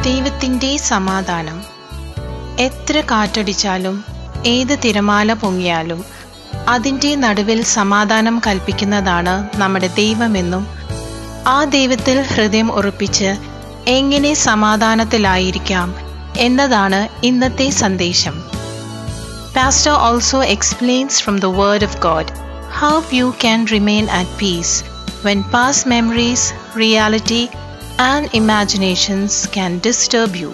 ദൈവത്തിൻ്റെ സമാധാനം എത്ര കാറ്റടിച്ചാലും ഏത് തിരമാല പൊങ്ങിയാലും അതിൻ്റെ നടുവിൽ സമാധാനം കൽപ്പിക്കുന്നതാണ് നമ്മുടെ ദൈവമെന്നും ആ ദൈവത്തിൽ ഹൃദയം ഉറപ്പിച്ച് എങ്ങനെ സമാധാനത്തിലായിരിക്കാം എന്നതാണ് ഇന്നത്തെ സന്ദേശം Pastor also explains from the Word of God how you can remain at peace when past memories, reality, and imaginations can disturb you.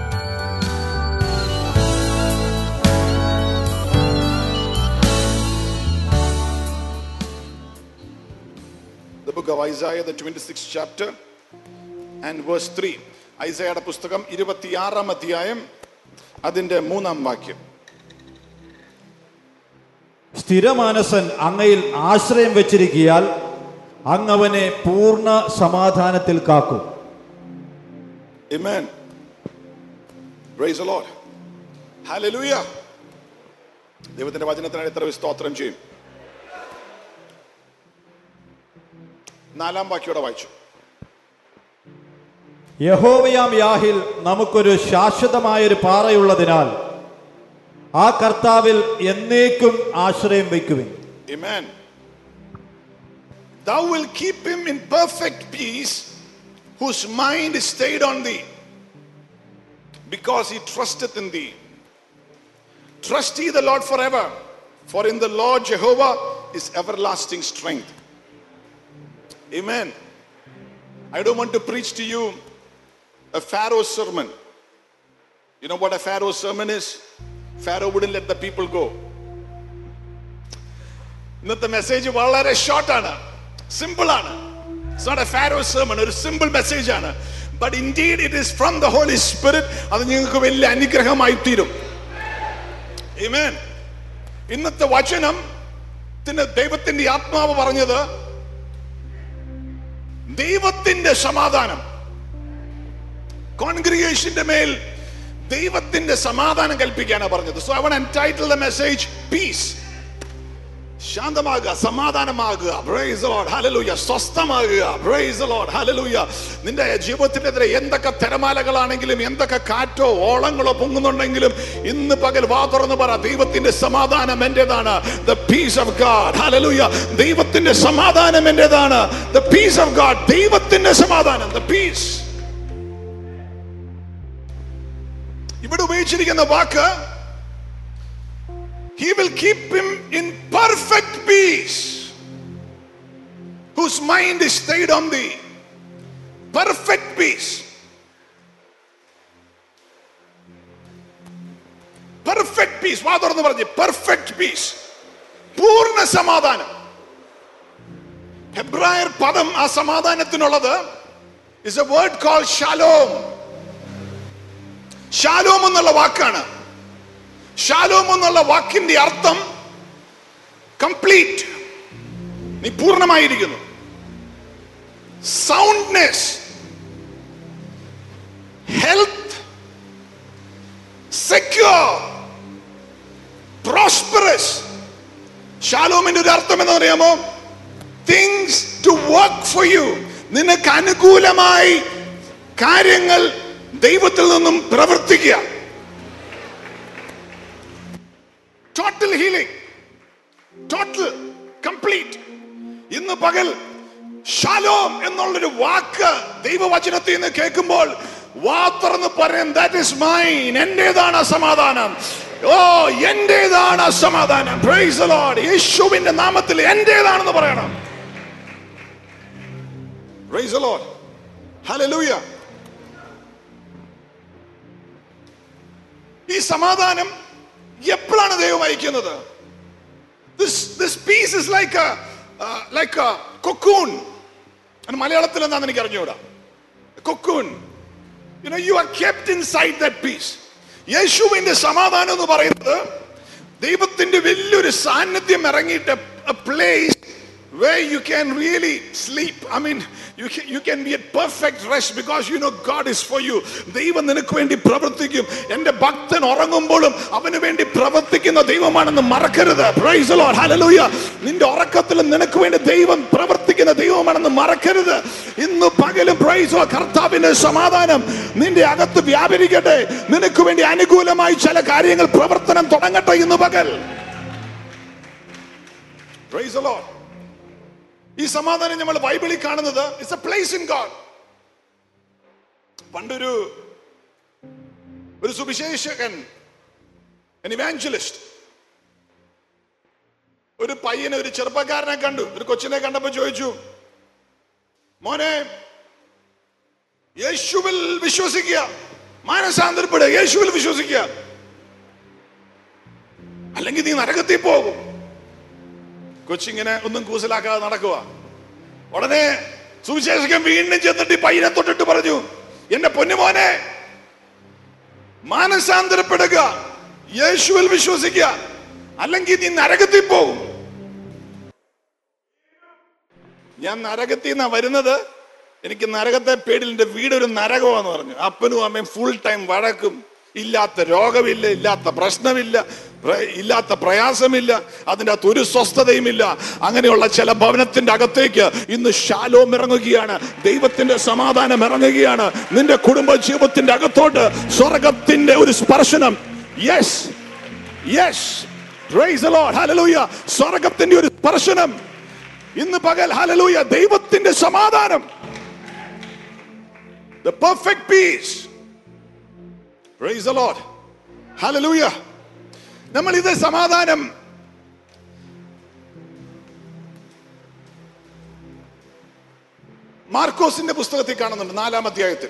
The book of Isaiah, the 26th chapter, and verse 3. ഐസയുടെ പുസ്തകം ഇരുപത്തിയാറാം അധ്യായം അതിന്റെ മൂന്നാം വാക്യം സ്ഥിരമാനസൻ അങ്ങയിൽ ആശ്രയം വെച്ചിരിക്കിയാൽ അങ്ങവനെ പൂർണ്ണ സമാധാനത്തിൽ കാക്കും Amen. Praise the Lord. Hallelujah. ദൈവത്തിന്റെ വചനത്തിനായി എത്ര പേര് സ്തോത്രം ചെയ്യും നാലാം വാക്യോടെ വായിച്ചു യഹോവയാം യാഹിൽ നമുക്കൊരു ശാശ്വതമായൊരു പാറയുള്ളതിനാൽ ആ കർത്താവിൽ എന്നേക്കും ആശ്രയം വയ്ക്കുവിൻ Amen. Thou will keep him in perfect peace whose mind is stayed on thee because he trusteth in thee. Trust ye the Lord forever, for in the Lord Jehovah is everlasting strength. Amen. I don't want to preach to you a Pharaoh sermon. You know what a Pharaoh sermon is? Pharaoh wouldn't let the people go. ഇന്നത്തെ message വളരെ ഷോർട്ടാണ് simple ആണ് it's not a Pharaoh sermon ഒരു simple message ആണ് but indeed it is from the Holy Spirit അത് നിങ്ങൾക്ക് വലിയ അനുഗ്രഹമായി തീരും Amen. ഇന്നത്തെ വചനം ദൈവത്തിന്റെ ആത്മാവ് പറഞ്ഞത് ദൈവത്തിന്റെ സമാധാനം കോൺഗ്രിഗേഷന്റെ മേൽ ദൈവത്തിന്റെ സമാധാനം കൽപ്പിക്കാനാണ് പറഞ്ഞത് so I want entitle the message peace ശാന്തമാകുക സമാധാനമാകുക പ്രൈസ് the Lord hallelujah സ്വസ്ഥമാകുക പ്രൈസ് the Lord hallelujah നിന്റെ ജീവിതത്തിനെതിരെ എന്തൊക്കെ തിരമാലകളാണെങ്കിലും എന്തൊക്കെ കാറ്റോ ഓളങ്ങളോ പൊങ്ങുന്നുണ്ടെങ്കിലും ഇന്ന് പകൽ വാ തുറന്ന് പറ ദൈവത്തിന്റെ സമാധാനം എന്റേതാണ് the peace of God hallelujah ദൈവത്തിന്റെ സമാധാനം എന്റേതാണ് the peace of God ദൈവത്തിന്റെ സമാധാനം the peace ഇവിടെ ഉപയോഗിച്ചിരിക്കുന്ന വാക്ക് He will keep him in perfect peace, whose mind is stayed on thee. Perfect peace. Perfect peace. വാ തുറന്ന് പറഞ്ഞു പെർഫെക്റ്റ് പീസ് പൂർണ്ണ സമാധാനം ഹെബ്രായർ പദം ആ സമാധാനത്തിനുള്ളത് is a word call shalom shalom എന്നുള്ള വാക്കാണ് ഷാലോം എന്നുള്ള വാക്കിന്റെ അർത്ഥം കംപ്ലീറ്റ് നീ പൂർണ്ണമായിരിക്കുന്നു സൗണ്ട്നെസ് ഹെൽത്ത് സെക്യൂർ പ്രോസ്പെറസ് ഷാലോമിന്റെ ഒരു അർത്ഥം എന്ന് അറിയാമോ things to work for you നിനക്ക് അനുകൂലമായി കാര്യങ്ങൾ ദൈവത്തിൽ നിന്നും പ്രവർത്തിക്കുക ടോട്ടൽ ഹീലിംഗ് ടോട്ടൽ കംപ്ലീറ്റ് ഇന്ന് പകൽ ഷാലോം എന്നുള്ളൊരു വാക്ക് ദൈവവചനത്തിൽ നിന്ന് കേൾക്കുമ്പോൾ വാ തുറന്ന് പറയും ദാറ്റ് ഇസ് മൈൻ എന്റേതാണ് ആ സമാധാനം ഓ എന്റേതാണ് ആ സമാധാനം പ്രൈസ് the Lord യേശുവിന്റെ നാമത്തിൽ എന്റേതാണെന്ന് പറയണം പ്രൈസ് the Lord hallelujah ഈ സമാധാനം എപ്പോഴാണ് ദൈവം അയക്കുന്നത് this this peace is like like cocoon മലയാളത്തിൽ എന്താണെന്ന് എനിക്ക് അറിഞ്ഞുകൂടാ cocoon you know you are kept inside that peace യേശുവിന്റെ സമാധാനം എന്ന് പറയുന്നത് ദൈവത്തിന്റെ വലിയൊരു സാന്നിധ്യം ഇറങ്ങിയിട്ട് place where you can really sleep. I mean, you can, you can be at perfect rest because you know God is for you. ദൈവം നിനക്ക് വേണ്ടി പ്രവർത്തിക്കും എന്റെ ഭക്തൻ ഉറങ്ങുമ്പോഴും അവന് വേണ്ടി പ്രവർത്തിക്കുന്ന ദൈവമാണെന്ന് മറക്കരുത് Praise the Lord. Hallelujah. നിന്റെ ഉറക്കത്തിൽ നിനക്ക് വേണ്ടി ദൈവം പ്രവർത്തിക്കും പ്രവർത്തിക്കുന്ന ദൈവമാണെന്ന് മറക്കരുത് ഇന്ന് പകലും പ്രൈസോ കർത്താവിന്റെ സമാധാനം നിന്റെ അകത്ത് വ്യാപരിക്കട്ടെ നിനക്ക് വേണ്ടി അനുകൂലമായി ചില കാര്യങ്ങൾ പ്രവർത്തനം തുടങ്ങട്ടെ ഇന്ന് പകൽ Praise the Lord. ഈ സമാധാനം നമ്മൾ ബൈബിളിൽ കാണുന്നത് it's a place in God പണ്ടൊരു ഒരു സുവിശേഷകൻ ഇവാഞ്ചലിസ്റ്റ് ഒരു പയ്യനെ ഒരു ചെറുപ്പക്കാരനെ കണ്ടു ഒരു കൊച്ചിനെ കണ്ടപ്പോ ചോദിച്ചു മോനെ യേശുവിൽ വിശ്വസിക്കുക മാനസാന്തരപ്പെടുക യേശുവിൽ വിശ്വസിക്കുക അല്ലെങ്കിൽ നീ നരകത്തിൽ പോകും കൊച്ചിങ്ങനെ ഒന്നും കൂസലാക്കാതെ നടക്കുക ഉടനെ സുവിശേഷകൻ വീണ്ടും ചെന്നിട്ട് ഈ പയ്യനെ തൊട്ടിട്ട് പറഞ്ഞു എന്റെ പൊന്നുമോനെ മാനസാന്തരപ്പെടുക യേശുവിൽ വിശ്വസിക്കുക അല്ലെങ്കിൽ നീ നരകത്തിൽ പോകും ഞാൻ നരകത്തിൽ നിന്നാ വരുന്നത് എനിക്ക് നരകത്തെ പേടിൽ എന്റെ വീട് ഒരു നരകമാന്ന് പറഞ്ഞു അപ്പനും അമ്മയും ഫുൾ ടൈം വഴക്കും ഇല്ലാത്ത രോഗമില്ല ഇല്ലാത്ത പ്രശ്നമില്ല പ്ര- ഇല്ലാത്ത പ്രയാസമില്ല അതിൻ്റെ അകത്ത് ഒരു സ്വസ്ഥതയുമില്ല അങ്ങനെയുള്ള ചില ഭവനത്തിന്റെ അകത്തേക്ക് ഇന്ന് ശാലോം ഇറങ്ങുകയാണ് ദൈവത്തിന്റെ സമാധാനം ഇറങ്ങുകയാണ് നിന്റെ കുടുംബ ജീവിതത്തിന്റെ അകത്തോട്ട് സ്വർഗത്തിന്റെ ഒരു സ്പർശനം yes yes praise Lord hallelujah സ്വർഗത്തിന്റെ ഒരു സ്പർശനം ഇന്ന് പകൽ ഹല്ലേലൂയ ദൈവത്തിന്റെ സമാധാനം the perfect peace praise the lord hallelujah നമ്മൾ ഇത് സമാധാനം മാർക്കോസിന്റെ പുസ്തകത്തിൽ കാണുന്നുണ്ട് നാലാം അധ്യായത്തിൽ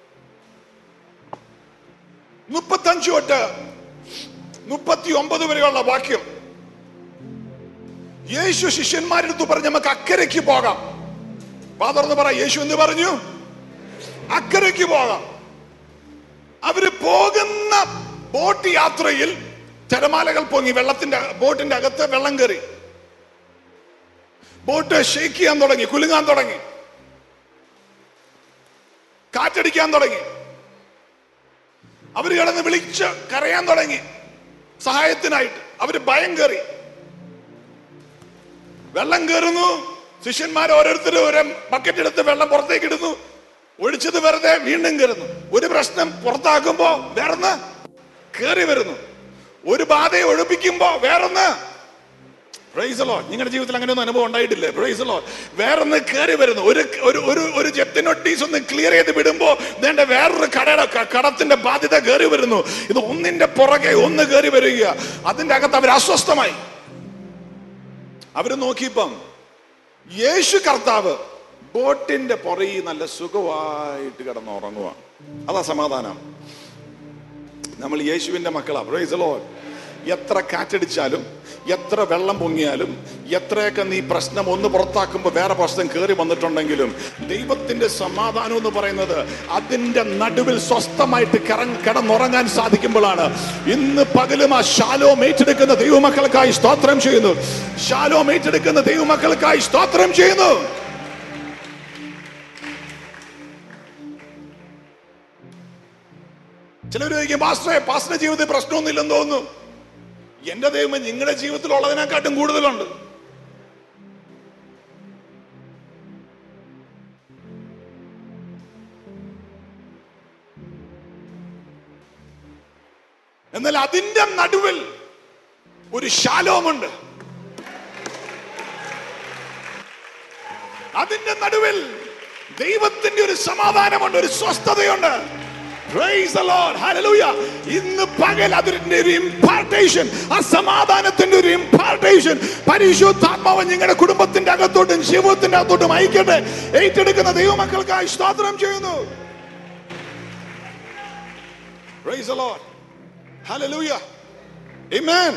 മുപ്പത്തഞ്ചു തൊട്ട് മുപ്പത്തി ഒമ്പത് വരെയുള്ള വാക്യം യേശു ശിഷ്യന്മാരെടുത്ത് പറഞ്ഞു നമുക്ക് അക്കരയ്ക്ക് പോകാം പാതർന്ന് പറ യേശു എന്ന് പറഞ്ഞു അക്കരയ്ക്ക് പോകാം അവര് പോകുന്ന ബോട്ട് യാത്രയിൽ തിരമാലകൾ പൊങ്ങി വെള്ളത്തിന്റെ ബോട്ടിന്റെ അകത്ത് വെള്ളം കയറി ബോട്ട് ഷേക്ക് ചെയ്യാൻ തുടങ്ങി കുലുങ്ങാൻ തുടങ്ങി കാറ്റടിക്കാൻ തുടങ്ങി അവര് കിടന്ന് വിളിച്ച് കരയാൻ തുടങ്ങി സഹായത്തിനായിട്ട് അവര് ഭയം കയറി വെള്ളം കയറുന്നു ശിഷ്യന്മാർ ഓരോരുത്തരും ഓരോ ബക്കറ്റ് എടുത്ത് വെള്ളം പുറത്തേക്ക് ഇടുന്നു ഒഴിച്ചത് വെറുതെ വീണ്ടും കയറുന്നു ഒരു പ്രശ്നം പുറത്താക്കുമ്പോ വേറൊന്ന് കയറി വരുന്നു ഒരു ബാധയെ ഒഴിപ്പിക്കുമ്പോ വേറൊന്ന് പ്രൈസലോ നിങ്ങളുടെ ജീവിതത്തിൽ അങ്ങനെ ഒന്നും അനുഭവം ഉണ്ടായിട്ടില്ലേ പ്രൈസലോ വേറൊന്ന് കയറി വരുന്നു ഒരു ഒരു ഒരു ഒരു ജപ്തി നോട്ടീസ് ഒന്ന് ക്ലിയർ ചെയ്ത് വിടുമ്പോ വേണ്ട വേറൊരു കടയുടെ ക- കടത്തിന്റെ ബാധ്യത കയറി വരുന്നു ഇത് ഒന്നിന്റെ പുറകെ ഒന്ന് കയറി വരിക അതിന്റെ അകത്ത് അവർ അസ്വസ്ഥമായി അവര് നോക്കിയപ്പം യേശു കർത്താവ് ബോട്ടിന്റെ പുറകിൽ നല്ല സുഖമായിട്ട് കിടന്ന് ഉറങ്ങുക അതാ സമാധാനം നമ്മൾ യേശുവിന്റെ മക്കളാ പ്രൈസ് ലോർഡ് എത്ര കാറ്റടിച്ചാലും എത്ര വെള്ളം പൊങ്ങിയാലും എത്രയൊക്കെ നീ പ്രശ്നം ഒന്ന് പുറത്താക്കുമ്പോൾ വേറെ പ്രശ്നം കയറി വന്നിട്ടുണ്ടെങ്കിലും ദൈവത്തിന്റെ സമാധാനം എന്ന് പറയുന്നത് അതിന്റെ നടുവിൽ സ്വസ്ഥമായിട്ട് കിറ- കിടന്നുറങ്ങാൻ സാധിക്കുമ്പോഴാണ് ഇന്ന് പകലും ആ ശാലോം ഏറ്റെടുക്കുന്ന ദൈവമക്കൾക്കായി സ്തോത്രം ചെയ്യുന്നു ശാലോം ഏറ്റെടുക്കുന്ന ദൈവമക്കൾക്കായി സ്തോത്രം ചെയ്യുന്നു ചിലർ ചോദിക്കും പാസ്റ്ററെ പാസ്റ്ററിന്റെ ജീവിതത്തിൽ പ്രശ്നമൊന്നുമില്ലെന്ന് തോന്നുന്നു എന്റെ ദൈവം നിങ്ങളുടെ ജീവിതത്തിൽ ഉള്ളതിനെക്കാട്ടും കൂടുതലുണ്ട് എന്നാൽ അതിന്റെ നടുവിൽ ഒരു ശാലോമുണ്ട് അതിന്റെ നടുവിൽ ദൈവത്തിന്റെ ഒരു സമാധാനമുണ്ട് ഒരു സ്വസ്ഥതയുണ്ട് Praise the Lord. Hallelujah. ഇന്ന് പകൽ അതിന്റെ ഒരു ഇമ്പാർട്ടേഷൻ ആ സമാധാനത്തിന്റെ ഒരു ഇമ്പാർട്ടേഷൻ പരിശുദ്ധാത്മാവ് നിങ്ങളുടെ കുടുംബത്തിന്റെ അകത്തോട്ടും ജീവിതത്തിന്റെ അകത്തോട്ടും അയക്കട്ടെ ഏറ്റെടുക്കുന്ന ദൈവമക്കൾക്കായി സ്തോത്രം ചെയ്യുന്നു Praise the Lord. Hallelujah. Amen.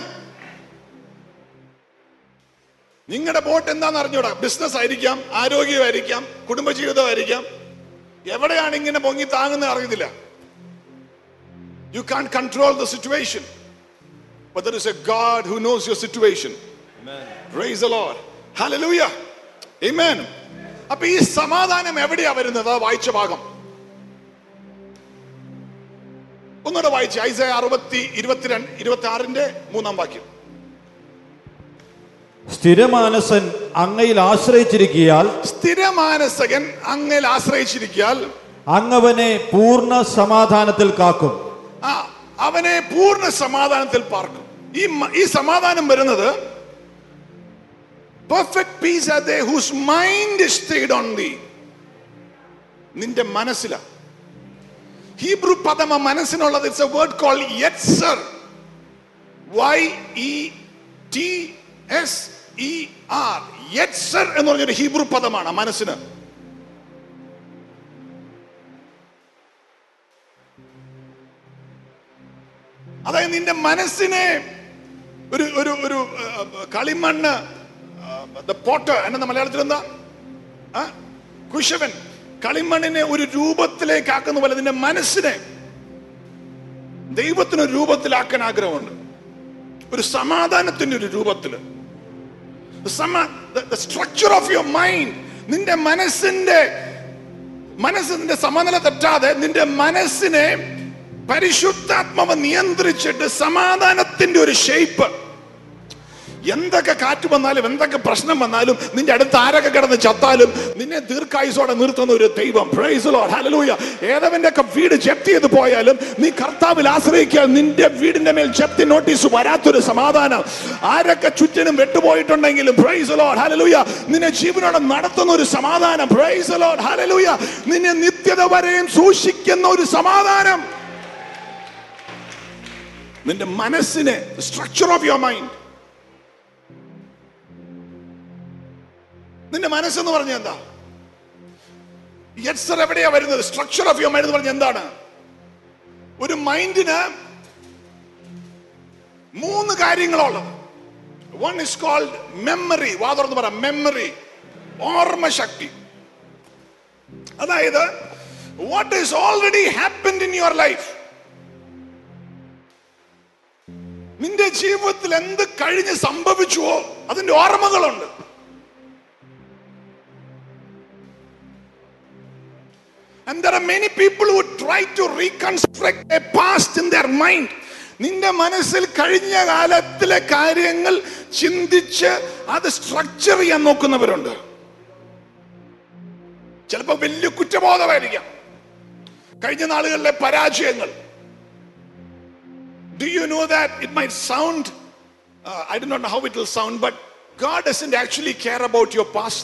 നിങ്ങളുടെ ബോട്ട് എന്താണെന്ന് അറിഞ്ഞൂടാ ബിസിനസ് ആയിരിക്കാം ആരോഗ്യമായിരിക്കാം കുടുംബജീവിതമായിരിക്കാം എവിടെയാണ് ഇങ്ങനെ പൊങ്ങി താങ്ങുന്ന അറിയത്തില്ല you can control the situation But there is a God who knows your situation. Praise the Lord. Hallelujah. Amen. അപ്പൊ ഈ സമാധാനം എവിടെയാ വരുന്നത് ആ വായിച്ച ഭാഗം ഒന്നുകൂടെ വായിച്ച് ഐസ അറുപത്തി ഇരുപത്തിരണ്ട് ഇരുപത്തി ആറിന്റെ മൂന്നാം വാക്യം സ്ഥിരമാനസൻ അങ്ങയിൽ ആശ്രയിച്ചിരിക്കിയാൽ സ്ഥിരമാനസകൻ അങ്ങയിൽ ആശ്രയിച്ചിരിക്കാൽ അങ്ങവനെ പൂർണ്ണ സമാധാനത്തിൽ കാക്കും ആ അവനെ പൂർണ്ണ സമാധാനത്തിൽ പാർക്കും ഈ മ- ഈ സമാധാനം വരുന്നത് perfect peace are they whose mind stayed on the നിന്റെ മനസ്സിലാ ഹീബ്രു പദമ മനസ്സിനുള്ളത് it's a word call yetser Y E T S E R yetser എന്ന് പറഞ്ഞൊരു ഹീബ്രു പദമാണ് മനസ്സിന് അതായത് നിന്റെ മനസ്സിനെ ഒരു ഒരു ഒരു ആ, കളിമണ്ണ് പോട്ട് എന്ന മലയാളത്തിൽ എന്താ ആ? കുശവൻ കളിമണ്ണിനെ ഒരു രൂപത്തിലേക്ക് ആക്കുന്ന പോലെ നിന്റെ മനസ്സിനെ ദൈവത്തിന് ഒരു രൂപത്തിലാക്കാൻ ആഗ്രഹമുണ്ട് ഒരു സമാധാനത്തിന്റെ ഒരു രൂപത്തില് സ്ട്രക്ചർ ഓഫ് യുവർ മൈൻഡ് നിന്റെ മനസ്സിന്റെ മനസ്സ് നിന്റെ സമനില തെറ്റാതെ നിന്റെ മനസ്സിനെ പരിശുദ്ധാത്മാവ് നിയന്ത്രിച്ചിട്ട് സമാധാനത്തിന്റെ ഒരു ഷേപ്പ് എന്തൊക്കെ കാറ്റ് വന്നാലും എന്തൊക്കെ പ്രശ്നം വന്നാലും നിന്റെ അടുത്ത് ആരൊക്കെ കിടന്ന് ചത്താലും നിന്നെ ദീർഘായുസോടെ നിർത്തുന്ന ഒരു ദൈവം Praise the Lord. Hallelujah. ഏതവന്റെ ഒക്കെ വീട് ജപ്തി ചെയ്ത് പോയാലും നീ കർത്താവിൽ ആശ്രയിക്കുക നിന്റെ വീടിന്റെ മേൽ ജപ്തി നോട്ടീസ് വരാത്തൊരു സമാധാനം ആരൊക്കെ ചുറ്റിനും വെട്ടുപോയിട്ടുണ്ടെങ്കിലും Praise the Lord. Hallelujah. നിന്നെ ജീവനോടെ നടത്തുന്ന ഒരു സമാധാനം Praise the Lord. Hallelujah. നിന്നെ നിത്യത വരെയും സൂക്ഷിക്കുന്ന ഒരു സമാധാനം നിന്റെ മനസ്സിനെ സ്ട്രക്ചർ ഓഫ് യുവർ മൈൻഡ് നിന്റെ മനസ്സെന്ന് പറഞ്ഞ എന്താ യെറ്റ്സർ എവിടെയാ വരുന്നത് സ്ട്രക്ചർ ഓഫ് യുവർ മൈൻഡ് എന്ന് പറഞ്ഞ എന്താണ് ഒരു മൈൻഡിന് മൂന്ന് കാര്യങ്ങളുള്ളത് വൺ ഇസ് കോൾഡ് മെമ്മറി വാ തുറന്ന് പറ മെമ്മറി ഓർമ്മശക്തി അതായത് what is already happened in your life നിന്റെ ജീവിതത്തിൽ എന്ത് കഴിഞ്ഞ് സംഭവിച്ചുവോ അതിന്റെ ഓർമ്മകളുണ്ട് And there are many people who try to reconstruct a past in their mind. നിന്റെ മനസ്സിൽ കഴിഞ്ഞ കാലത്തിലെ കാര്യങ്ങൾ ചിന്തിച്ച് അത് സ്ട്രക്ചർ ചെയ്യാൻ നോക്കുന്നവരുണ്ട് ചിലപ്പോ വലിയ കുറ്റബോധമായിരിക്കാം കഴിഞ്ഞ നാളുകളിലെ പരാജയങ്ങൾ Do you know that it might sound, uh, I do not know how it will sound, but God doesn't actually care about your past.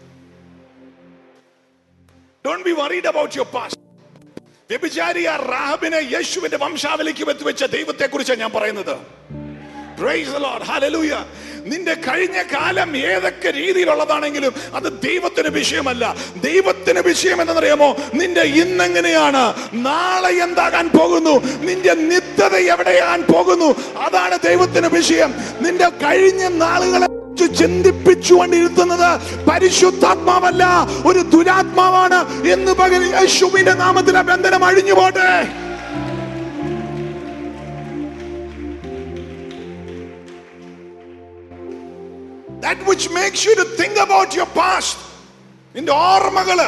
Don't be worried about your past. വ്യഭിചാരിയ റാഹബിനെ യേശുവിന്റെ വംശാവലിക്ക് വെച്ച ദൈവത്തെ കുറിച്ചാണ് ഞാൻ പറയുന്നത് Praise the Lord. Hallelujah. നിന്റെ കഴിഞ്ഞ കാലം ഏതൊക്കെ രീതിയിലുള്ളതാണെങ്കിലും അത് ദൈവത്തിന് വിഷയമല്ല ദൈവത്തിന് വിഷയം എന്തെന്നറിയാമോ നിന്റെ ഇന്നെങ്ങനെയാണ് നാളെ എന്താകാൻ പോകുന്നു നിന്റെ നിത്യത എവിടെയാൻ പോകുന്നു അതാണ് ദൈവത്തിന് വിഷയം നിന്റെ കഴിഞ്ഞ നാളുകളെ കുറിച്ച് ചിന്തിപ്പിച്ചുകൊണ്ടിരുത്തുന്നത് പരിശുദ്ധാത്മാവല്ല ഒരു ദുരാത്മാവാണ് എന്ന് പകൽ യേശുവിന്റെ നാമത്തിലെ ബന്ധനം അഴിഞ്ഞു പോട്ടെ that which makes you to think about your past നിന്റെ ഓർമ്മകള്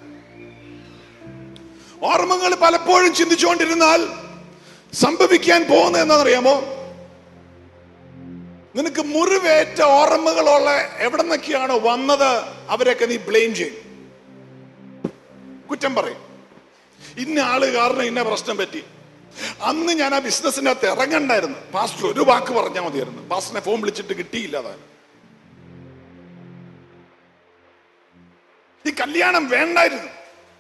ഓർമ്മകൾ പലപ്പോഴും ചിന്തിച്ചുകൊണ്ടിരുന്നാൽ സംഭവിക്കാൻ പോകുന്നത് എന്താണെന്നറിയാമോ നിനക്ക് മുറിവേറ്റ ഓർമ്മകളുള്ള എവിടെ നിന്നൊക്കെയാണോ വന്നത് അവരൊക്കെ നീ ബ്ലെയിം ചെയ്യും കുറ്റം പറയും ഇന്ന ആള് കാരണം ഇന്ന പ്രശ്നം പറ്റി അന്ന് ഞാൻ ആ ബിസിനസിന്റെ അകത്ത് ഇറങ്ങണ്ടായിരുന്നു പാസ്റ്റർ ഒരു വാക്ക് പറഞ്ഞാൽ മതിയായിരുന്നു പാസ്റ്ററിനെ ഫോൺ വിളിച്ചിട്ട് കിട്ടിയില്ല അതാണ് ഈ കല്യാണം വേണ്ടായിരുന്നു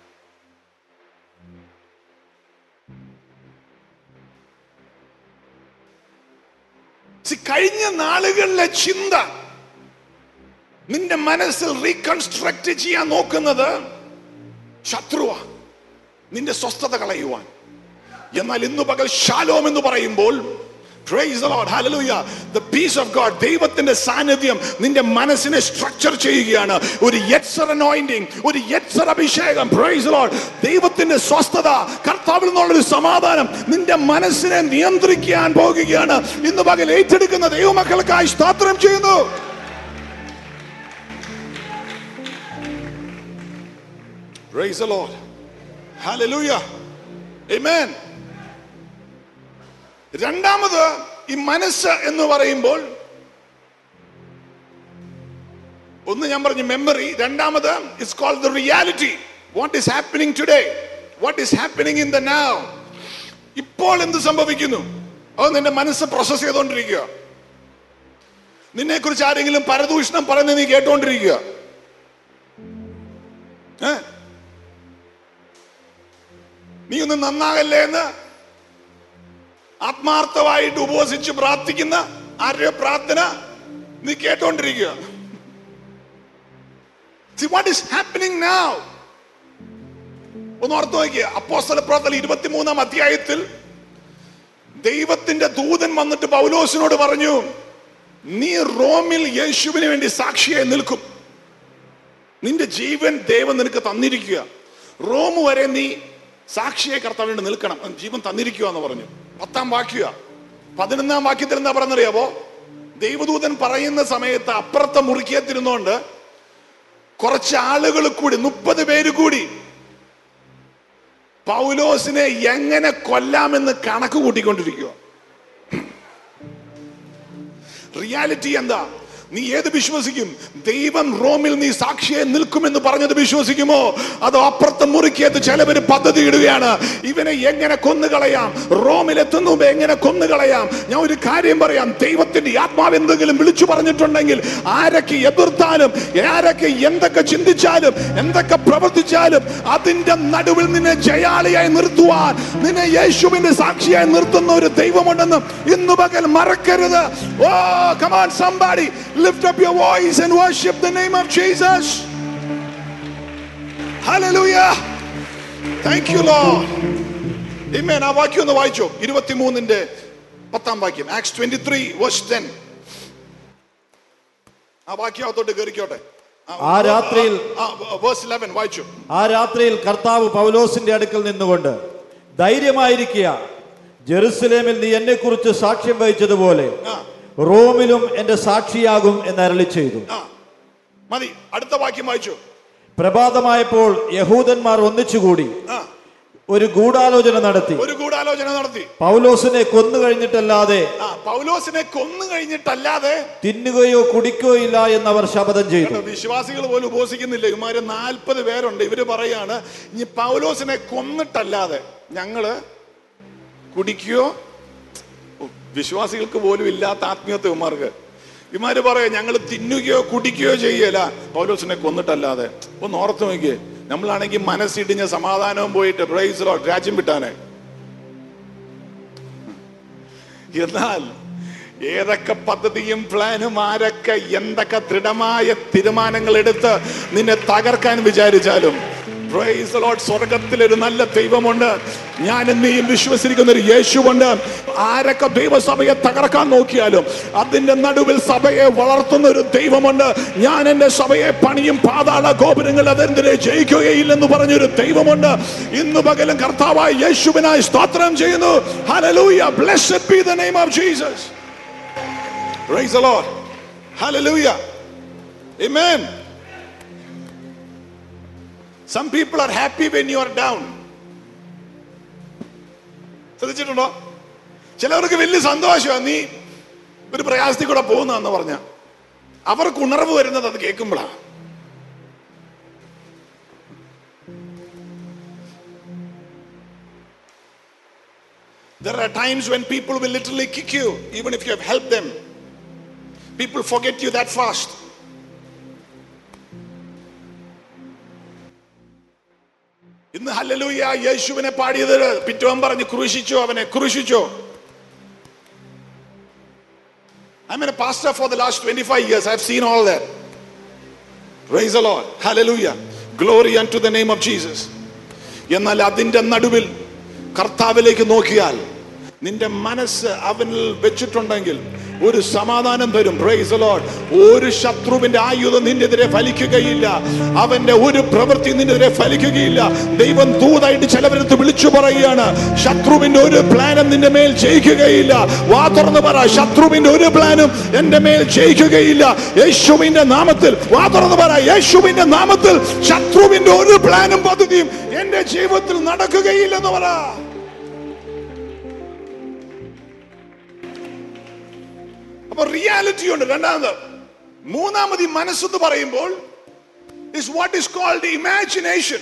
See, കഴിഞ്ഞ നാളുകളിലെ ചിന്ത നിന്റെ മനസ്സിൽ റീകൺസ്ട്രക്ട് ചെയ്യാൻ നോക്കുന്നത് ശത്രുവാ നിന്റെ സ്വസ്ഥത കളയുവാൻ എന്നാൽ ഇന്ന് പകൽ ശാലോം എന്ന് പറയുമ്പോൾ Praise the Lord. Hallelujah. The peace of God. ദൈവത്തിന്റെ സാന്നിധ്യം നിന്റെ മനസ്സിനെ സ്ട്രക്ചർ ചെയ്യുകയാണ് ഒരു യെറ്റ്സർ അനോയിന്റിങ് ഒരു യെറ്റ്സർ അഭിഷേകം Praise the Lord. ദൈവത്തിന്റെ സ്വസ്ഥത കർത്താവിൽ നിന്നുള്ളൊരു സമാധാനം നിന്റെ മനസ്സിനെ നിയന്ത്രിക്കാൻ പോകുകയാണ് ഇന്ന് പകൽ ഏറ്റെടുക്കുന്ന ദൈവമക്കൾക്കായി സ്തോത്രം ചെയ്യുന്നു Praise the Lord. Hallelujah. Amen. രണ്ടാമത് ഈ മനസ്സ് എന്ന് പറയുമ്പോൾ ഒന്ന് ഞാൻ പറഞ്ഞു മെമ്മറി രണ്ടാമത് it's called the reality what is happening today what is happening in the now ഇപ്പോൾ എന്ത് സംഭവിക്കുന്നു അത് നിന്റെ മനസ്സ് പ്രോസസ് ചെയ്തുകൊണ്ടിരിക്കുക നിന്നെ കുറിച്ച് ആരെങ്കിലും പരദൂഷണം പറയുന്നത് നീ കേട്ടോണ്ടിരിക്കുക ഏ? നീ ഒന്ന് നന്നാകല്ലേ എന്ന് ആത്മാർത്ഥമായിട്ട് ഉപവസിച്ച് പ്രാർത്ഥിക്കുന്ന ആരുടെ പ്രാർത്ഥന നീ കേട്ടോണ്ടിരിക്കുക See what is happening now? ഒന്ന് ഓർത്ത് നോക്കിയ അപ്പോസ്തല പ്രവർത്തനം ഇരുപത്തിമൂന്നാം അധ്യായത്തിൽ ദൈവത്തിന്റെ ദൂതൻ വന്നിട്ട് പൗലോസിനോട് പറഞ്ഞു നീ റോമിൽ യേശുവിന് വേണ്ടി സാക്ഷിയായി നിൽക്കും നിന്റെ ജീവൻ ദൈവം നിനക്ക് തന്നിരിക്കുക റോം വരെ നീ സാക്ഷിയെ കർത്താൻ വേണ്ടി നിൽക്കണം ജീവൻ തന്നിരിക്കുക എന്ന് പറഞ്ഞു പത്താം വാക്യ പതിനൊന്നാം വാക്യത്തിൽ എന്താ പറഞ്ഞറിയാവോ ദൈവദൂതൻ പറയുന്ന സമയത്ത് അപ്പുറത്തെ മുറിക്കത്തിരുന്നോണ്ട് കുറച്ച് ആളുകൾ കൂടി മുപ്പത് പേര് കൂടി പൗലോസിനെ എങ്ങനെ കൊല്ലാമെന്ന് കണക്ക് കൂട്ടിക്കൊണ്ടിരിക്കുക റിയാലിറ്റി എന്താ നീ ഏത് വിശ്വസിക്കും ദൈവം റോമിൽ നീ സാക്ഷിയെ നിൽക്കുമെന്ന് പറഞ്ഞത് വിശ്വസിക്കുമോ അതോ അപ്പുറത്തെ മുറിക്കകത്ത് ചിലവര് പദ്ധതി ഇടുകയാണ് ഇവനെ എങ്ങനെ കൊന്നുകളയാം റോമിൽ എത്തുന്നു മുമ്പ് എങ്ങനെ കൊന്നുകളയാം ഞാൻ ഒരു കാര്യം പറയാം ദൈവത്തിന്റെ ആത്മാവ് എന്തെങ്കിലും വിളിച്ചു പറഞ്ഞിട്ടുണ്ടെങ്കിൽ ആരൊക്കെ എതിർത്താലും ആരൊക്കെ എന്തൊക്കെ ചിന്തിച്ചാലും എന്തൊക്കെ പ്രവർത്തിച്ചാലും അതിന്റെ നടുവിൽ നിന്നെ ജയാളിയായി നിർത്തുവാൻ നിന്നെ യേശുവിന്റെ സാക്ഷിയായി നിർത്തുന്ന ഒരു ദൈവമുണ്ടെന്ന് ഇന്ന് പകൽ മറക്കരുത് oh come on somebody lift up your voice and worship the name of Jesus hallelujah thank you Lord amen ആ വാക്യം ഒന്ന് വായിച്ചോ ഇരുപത്തിമൂന്നിന്റെ പത്താം വാക്യം Acts twenty three verse ten ആ വാക്യം അകത്തോട്ട് കയറിക്കോട്ടെ ആ രാത്രിയിൽ വേഴ്സ് ഇലവൻ വായിച്ചു ആ രാത്രിയിൽ കർത്താവ് പൗലോസിന്റെ അടുക്കൽ നിന്നുകൊണ്ട് ധൈര്യമായിരിക്കുക ജെറുസലേമിൽ നീ എന്നെക്കുറിച്ച് സാക്ഷ്യം വഹിച്ചതുപോലെ ആ റോമിലും എന്റെ സാക്ഷിയാകും എന്ന് അരളി ചെയ്തു ആ മതി അടുത്ത വാക്യം വായിച്ചു പ്രഭാതമായപ്പോൾ യഹൂദന്മാർ ഒന്നിച്ചുകൂടി ആ ഒരു ഗൂഢാലോചന നടത്തി ഒരു ഗൂഢാലോചന നടത്തി പൗലോസിനെ കൊന്നു കഴിഞ്ഞിട്ടല്ലാതെ ആ പൗലോസിനെ കൊന്നു കഴിഞ്ഞിട്ടല്ലാതെ തിന്നുകയോ കുടിക്കുകയോ ഇല്ല എന്നവർ ശപഥം ചെയ്തു കേട്ടോ, വിശ്വാസികൾ പോലും ഉപസിക്കുന്നില്ല ഇവന്മാര് നാൽപ്പത് പേരുണ്ട് ഇവര് പറയാണ് ഇനി പൗലോസിനെ കൊന്നിട്ടല്ലാതെ ഞങ്ങള് കുടിക്കുകയോ ഓ, വിശ്വാസികൾക്ക് പോലും ഇല്ലാത്ത ആത്മീയത്വം ഇവന്മാർക്ക് ഇവന്മാര് പറയാ ഞങ്ങൾ തിന്നുകയോ കുടിക്കുകയോ ചെയ്യല പൗലോസിനെ കൊന്നിട്ടല്ലാതെ ഒന്ന് ഓർത്ത് നോക്കിയേ നമ്മളാണെങ്കിൽ മനസ്സിടിഞ്ഞ സമാധാനവും പോയിട്ട് പ്രൈസിലോ രാജ്യം വിട്ടാനെ എന്നാൽ ഏതൊക്കെ പദ്ധതിയും പ്ലാനും ആരൊക്കെ എന്തൊക്കെ ദൃഢമായ തീരുമാനങ്ങൾ എടുത്ത് നിന്നെ തകർക്കാൻ വിചാരിച്ചാലും Praise the Lord. സ്വർഗത്തിൽ ഒരു നല്ല ദൈവമുണ്ട് ഞാൻ നീയും വിശ്വസിക്കുന്ന ഒരു യേശുവുണ്ട് ആരൊക്കെ ദൈവസഭയെ തകർക്കാൻ നോക്കിയാലും അതിന്റെ നടുവിൽ സഭയെ വളർത്തുന്ന ഒരു ദൈവമുണ്ട് ഞാൻ എന്റെ സഭയെ പണിയും പാതാള ഗോപുരങ്ങൾ അതെന്തിനെ ജയിക്കുകയില്ലെന്ന് പറഞ്ഞൊരു ദൈവമുണ്ട് ഇന്ന് പകലും കർത്താവായ യേശുവിനായി സ്തോത്രം ചെയ്യുന്നു hallelujah blessed be the name of Jesus praise the Lord hallelujah amen Some people are happy when you are down. ശ്രദ്ധിച്ചിട്ടുണ്ടോ ചിലവർക്ക് വലിയ സന്തോഷമാണ് നീ ഒരു പ്രയാസത്തിൽ കൂടെ പോകുന്നതെന്ന് പറഞ്ഞ അവർക്ക് ഉണർവ് വരുന്നത് അത് കേൾക്കുമ്പോഴാണ് There are times when people will literally kick you, even if you have helped them. People forget you that fast. ഇന്ന് ഹല്ലേലൂയ യേശുവിനെ പാടിയത് പിറ്റവൻ പറഞ്ഞ് ക്രൂശിച്ചോ അവനെ ക്രൂശിച്ചോ I'm a pastor for the last 25 years. I've seen all that. Praise the Lord. Hallelujah. Glory unto the name of Jesus. എന്നാൽ അതിന്റെ നടുവിൽ കർത്താവിലേക്ക് നോക്കിയാൽ നിന്റെ മനസ്സ് അവനിൽ വെച്ചിട്ടുണ്ടെങ്കിൽ ഒരു സമാധാനം തരും പ്രൈസ് ലോഡ് ഒരു ശത്രുവിന്റെ ആയുധം നിന്നെതിരെ ഫലിക്കുകയില്ല അവന്റെ ഒരു പ്രവൃത്തി നിന്നെതിരെ ഫലിക്കുകയില്ല ദൈവം ദൂതായിട്ട് ചിലവരത്ത് വിളിച്ചു പറയുകയാണ് ശത്രുവിന്റെ ഒരു പ്ലാനും നിന്റെ മേൽ ജയിക്കുകയില്ല വാ തുറന്ന് പറ ശത്രുവിന്റെ ഒരു പ്ലാനും എന്റെ മേൽ ജയിക്കുകയില്ല യേശുവിന്റെ നാമത്തിൽ വാ തുറന്ന് പറ യേശുവിന്റെ നാമത്തിൽ ശത്രുവിന്റെ ഒരു പ്ലാനും പദ്ധതിയും എന്റെ ജീവിതത്തിൽ നടക്കുകയില്ലെന്ന് പറ അപ്പൊ റിയാലിറ്റി ഉണ്ട് രണ്ടാമത് മൂന്നാമത് ഈ മനസ്സെന്ന് പറയുമ്പോൾ is what is called imagination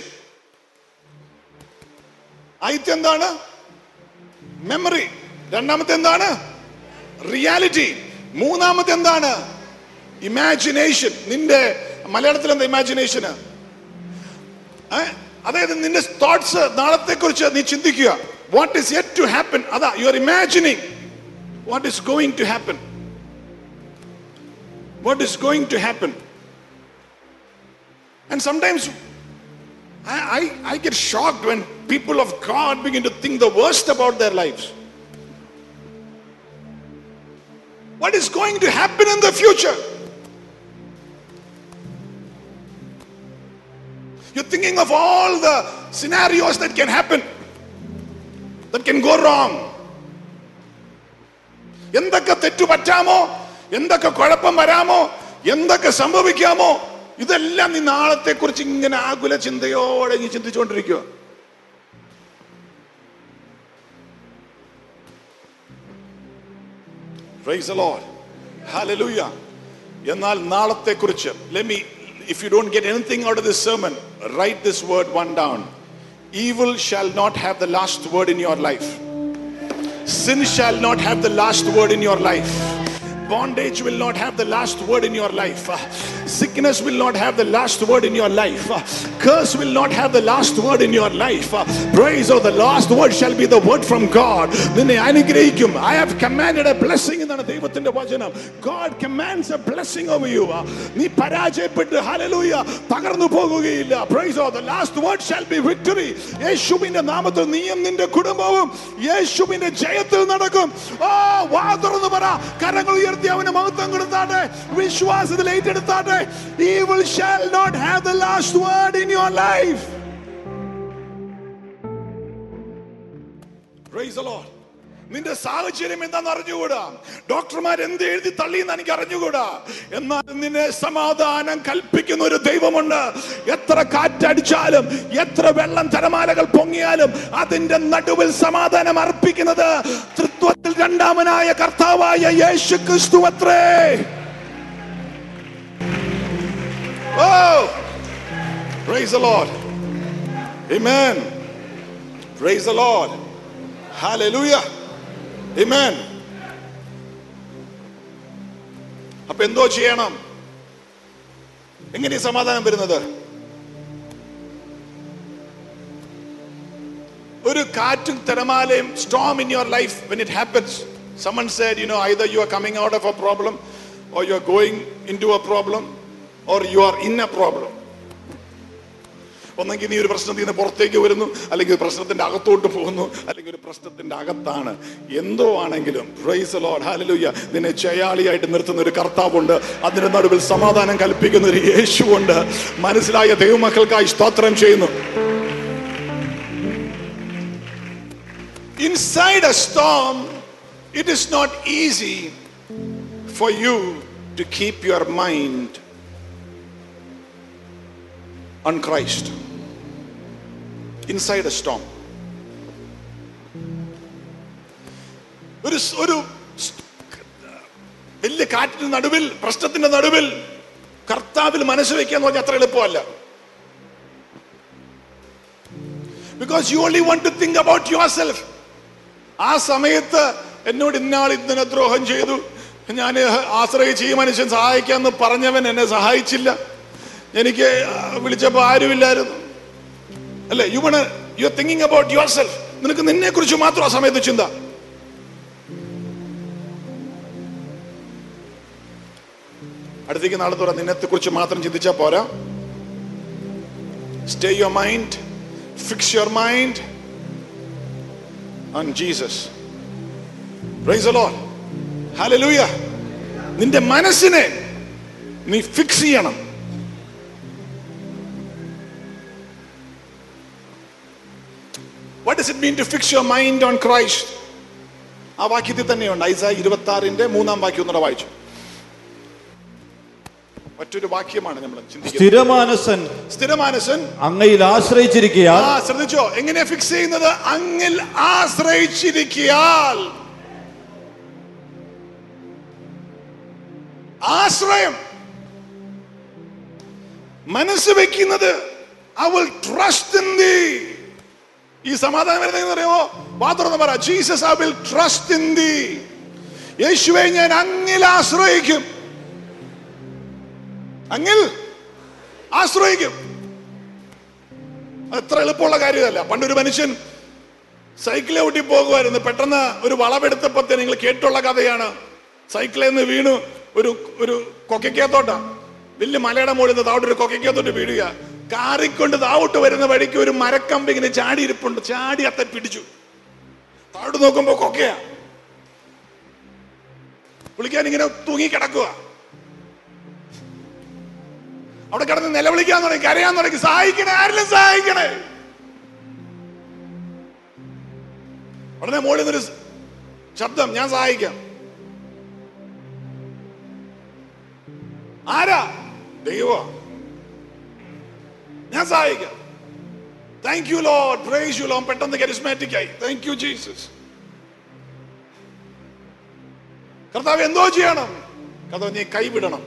ആദ്യത്തെ എന്താണ് മെമ്മറി രണ്ടാമത്തെ എന്താണ് റിയാലിറ്റി മൂന്നാമത്തെ എന്താണ് ഇമാജിനേഷൻ നിന്റെ മലയാളത്തിൽ എന്താ ഇമാജിനേഷന് അതായത് നിന്റെ തോട്ട്സ് നാളത്തെ കുറിച്ച് നീ ചിന്തിക്കുക what is yet to happen അതാ you are imagining what is going to happen what is going to happen. And sometimes I, I, I get shocked when people of God begin to think the worst about their lives. What is going to happen in the future? You're thinking of all the scenarios that can happen, that can go wrong. എന്തൊക്കെ തെറ്റു പറ്റാമോ എന്തൊക്കെ കുഴപ്പം വരാമോ എന്തൊക്കെ സംഭവിക്കാമോ ഇതെല്ലാം നീ നാളത്തെ കുറിച്ച് ഇങ്ങനെ ആകുല ചിന്തയോടെ നീ ചിന്തിച്ചുകൊണ്ടിരിക്കുക Praise the Lord. Hallelujah. എന്നാൽ നാളത്തെ കുറിച്ച് let me if you don't get anything out of this sermon write this word one down evil shall not have the last word in your life sin shall not have the last word in your life bondage will not have the last word in your life Uh, sickness will not have the last word in your life Uh, curse will not have the last word in your life Uh, praise of the last word shall be the word from god നിന്നെ അനുഗ്രഹിക്കും i have commanded a blessing എന്നാണ് ദൈവത്തിന്റെ വചനം god commands a blessing over you Uh, നീ പരാജയപ്പെട്ട് hallelujah തകർന്നു പോകുകയില്ല praise of the last word shall be victory യേശുവിന്റെ നാമത്തിൽ നീയും നിന്റെ കുടുംബവും യേശുവിന്റെ ജയത്തിൽ നടക്കും ആ വാ തുറന്നു പറ കരങ്ങൾ ഉയർത്തി അവന് മഹത്വം കൊടുത്താട്ടെ വിശ്വാസത്തിൽ ഏറ്റെടുത്താട്ടെ evil shall not have the last word in your life praise the lord നിന്റെ സാഹചര്യം എന്താണെന്ന് അറിഞ്ഞുകൂടാ ഡോക്ടർമാർ എന്ത് എഴുതി തള്ളിയെന്ന് എനിക്ക് അറിഞ്ഞുകൂടാ എന്നാൽ നിന്നെ സമാധാനം കൽപ്പിക്കുന്ന ഒരു ദൈവമുണ്ട് എത്ര കാറ്റടിച്ചാലും എത്ര വെള്ളം തിരമാലകൾ പൊങ്ങിയാലും അതിന്റെ നടുവിൽ സമാധാനം അർപ്പിക്കുന്നത് തൃത്വത്തിൽ രണ്ടാമനായ കർത്താവായ യേശു ക്രിസ്തു അത്രേ ഓ Praise the Lord. Amen. Praise the Lord. Hallelujah. Amen. അപ്പൊ എന്തോ ചെയ്യണം എങ്ങനെ സമാധാനം വരുന്നത് ഒരു കാറ്റും തിരമാലയും storm in your life when it happens someone said you know either you are coming out of a problem or you are going into a problem or you are in a problem ഒന്നെങ്കിൽ നീ ഒരു പ്രശ്നത്തിൽ നിന്ന് പുറത്തേക്ക് വരുന്നു അല്ലെങ്കിൽ ഒരു പ്രശ്നത്തിന്റെ അകത്തോട്ട് പോകുന്നു അല്ലെങ്കിൽ ഒരു പ്രശ്നത്തിന്റെ അകത്താണ് എന്തോ ആണെങ്കിലും പ്രൈസ് ലോഡ് ഹാലലൂയ നിന്നെ ചയാളിയായിട്ട് നിർത്തുന്ന ഒരു കർത്താവുണ്ട് അതിന്റെ നടുവിൽ സമാധാനം കൽപ്പിക്കുന്ന ഒരു യേശുവുണ്ട് മനസ്സിലായ ദൈവമക്കൾക്കായി സ്തോത്രം ചെയ്യുന്നു Inside a storm, it is not easy for you to keep your mind on Christ. Inside a storm. ഒരു സ്- ഒരു സ്- വലിയ കാറ്റിന്റെ നടുവിൽ പ്രശ്നത്തിന്റെ നടുവിൽ കർത്താവിൽ മനസ്സ് വെക്കുക എന്ന് പറഞ്ഞാൽ അത്ര എളുപ്പമല്ല because you only want to think about yourself ആ സമയത്ത് എന്നോട് ഇന്നാൾ ഇന്നലെ ദ്രോഹം ചെയ്തു ഞാൻ ആശ്രയിച്ച് ഈ മനുഷ്യൻ സഹായിക്കാമെന്ന് പറഞ്ഞവൻ എന്നെ സഹായിച്ചില്ല എനിക്ക് വിളിച്ചപ്പോൾ ആരുമില്ലായിരുന്നു അല്ലേ you want you are thinking about yourself നിനക്ക് നിന്നെ കുറിച്ച് മാത്രം ആ സമയത്ത് ചിന്ത അടുത്തേക്ക് നാളെ തുറ നിന്നെ കുറിച്ച് മാത്രം ചിന്തിച്ചാൽ പോരാ stay your mind fix your mind on Jesus. Praise the Lord. Hallelujah. നിന്റെ മനസ്സിനെ നീ ഫിക്സ് ചെയ്യണം What does it mean to fix your mind on Christ? ആ വാക്യത്തിൽ തന്നെയുണ്ട് ഐസ ഇരുപത്തി ആറിന്റെ മൂന്നാം വാക്യം ഒന്നുകൂടെ വായിച്ചു മറ്റൊരു വാക്യമാണ് നമ്മൾ ചിന്തിക്കുന്നത് സ്ഥിരമാനസൻ സ്ഥിരമാനസൻ അങ്ങയിൽ ആശ്രയിച്ചിരിക്കയാൽ ആ ശ്രദ്ധിച്ചോ എങ്ങനെ ഫിക്സ് ചെയ്യുന്നത് അങ്ങിൽ ആശ്രയിച്ചിരിക്കയാൽ ആശ്രയം മനസ്സ് വെക്കുന്നത് ഐ വിൽ ട്രസ്റ്റ് ഇൻ ദീ ഈ സമാധാനം വരുന്നതെന്ന് അറിയാമോ പാത്രം പറ Jesus I will trust in thee യേശുവെ ഞാൻ അങ്ങിൽ ആശ്രയിക്കും അങ്ങിൽ ആശ്രയിക്കും അത് എത്ര എളുപ്പമുള്ള കാര്യമല്ല പണ്ടൊരു മനുഷ്യൻ സൈക്കിളെ ഓട്ടി പോകുമായിരുന്നു പെട്ടെന്ന് ഒരു വളവെടുത്തപ്പോ നിങ്ങൾ കേട്ടുള്ള കഥയാണ് സൈക്കിളിൽ നിന്ന് വീണു ഒരു ഒരു കൊക്കയ്ക്കകത്തോട്ടാ വലിയ മലയുടെ മുകളിൽ നിന്ന് താവോട്ട് ഒരു കൊക്കയ്ക്കകത്തോട്ട് വീഴുക കാറിക്കൊണ്ട് താവോട്ട് വരുന്ന വഴിക്ക് ഒരു മരക്കമ്പ് ഇങ്ങനെ ചാടി ഇരിപ്പുണ്ട് ചാടി അത്തെ പിടിച്ചു താഴോട്ട് നോക്കുമ്പോ കൊക്കയാ പുള്ളിക്കാൻ ഇങ്ങനെ തൂങ്ങി കിടക്കുക അവിടെ കിടന്ന് നിലവിളിക്കാൻ തുടങ്ങി കരയാൻ തുടങ്ങി സഹായിക്കണേ ആരെങ്കിലും സഹായിക്കണേ ഉടനെ മോളിൽ നിന്നൊരു ശബ്ദം ഞാൻ സഹായിക്കാം ആരാ ദൈവ ഞാൻ സഹായിക്കാം thank you Lord praise you Lord പെട്ടെന്ന് കരിസ്മാറ്റിക് ആയി താങ്ക് യു ജീസസ് കർത്താവ് എന്തോ ചെയ്യണം കർത്താവ് നീ കൈവിടണം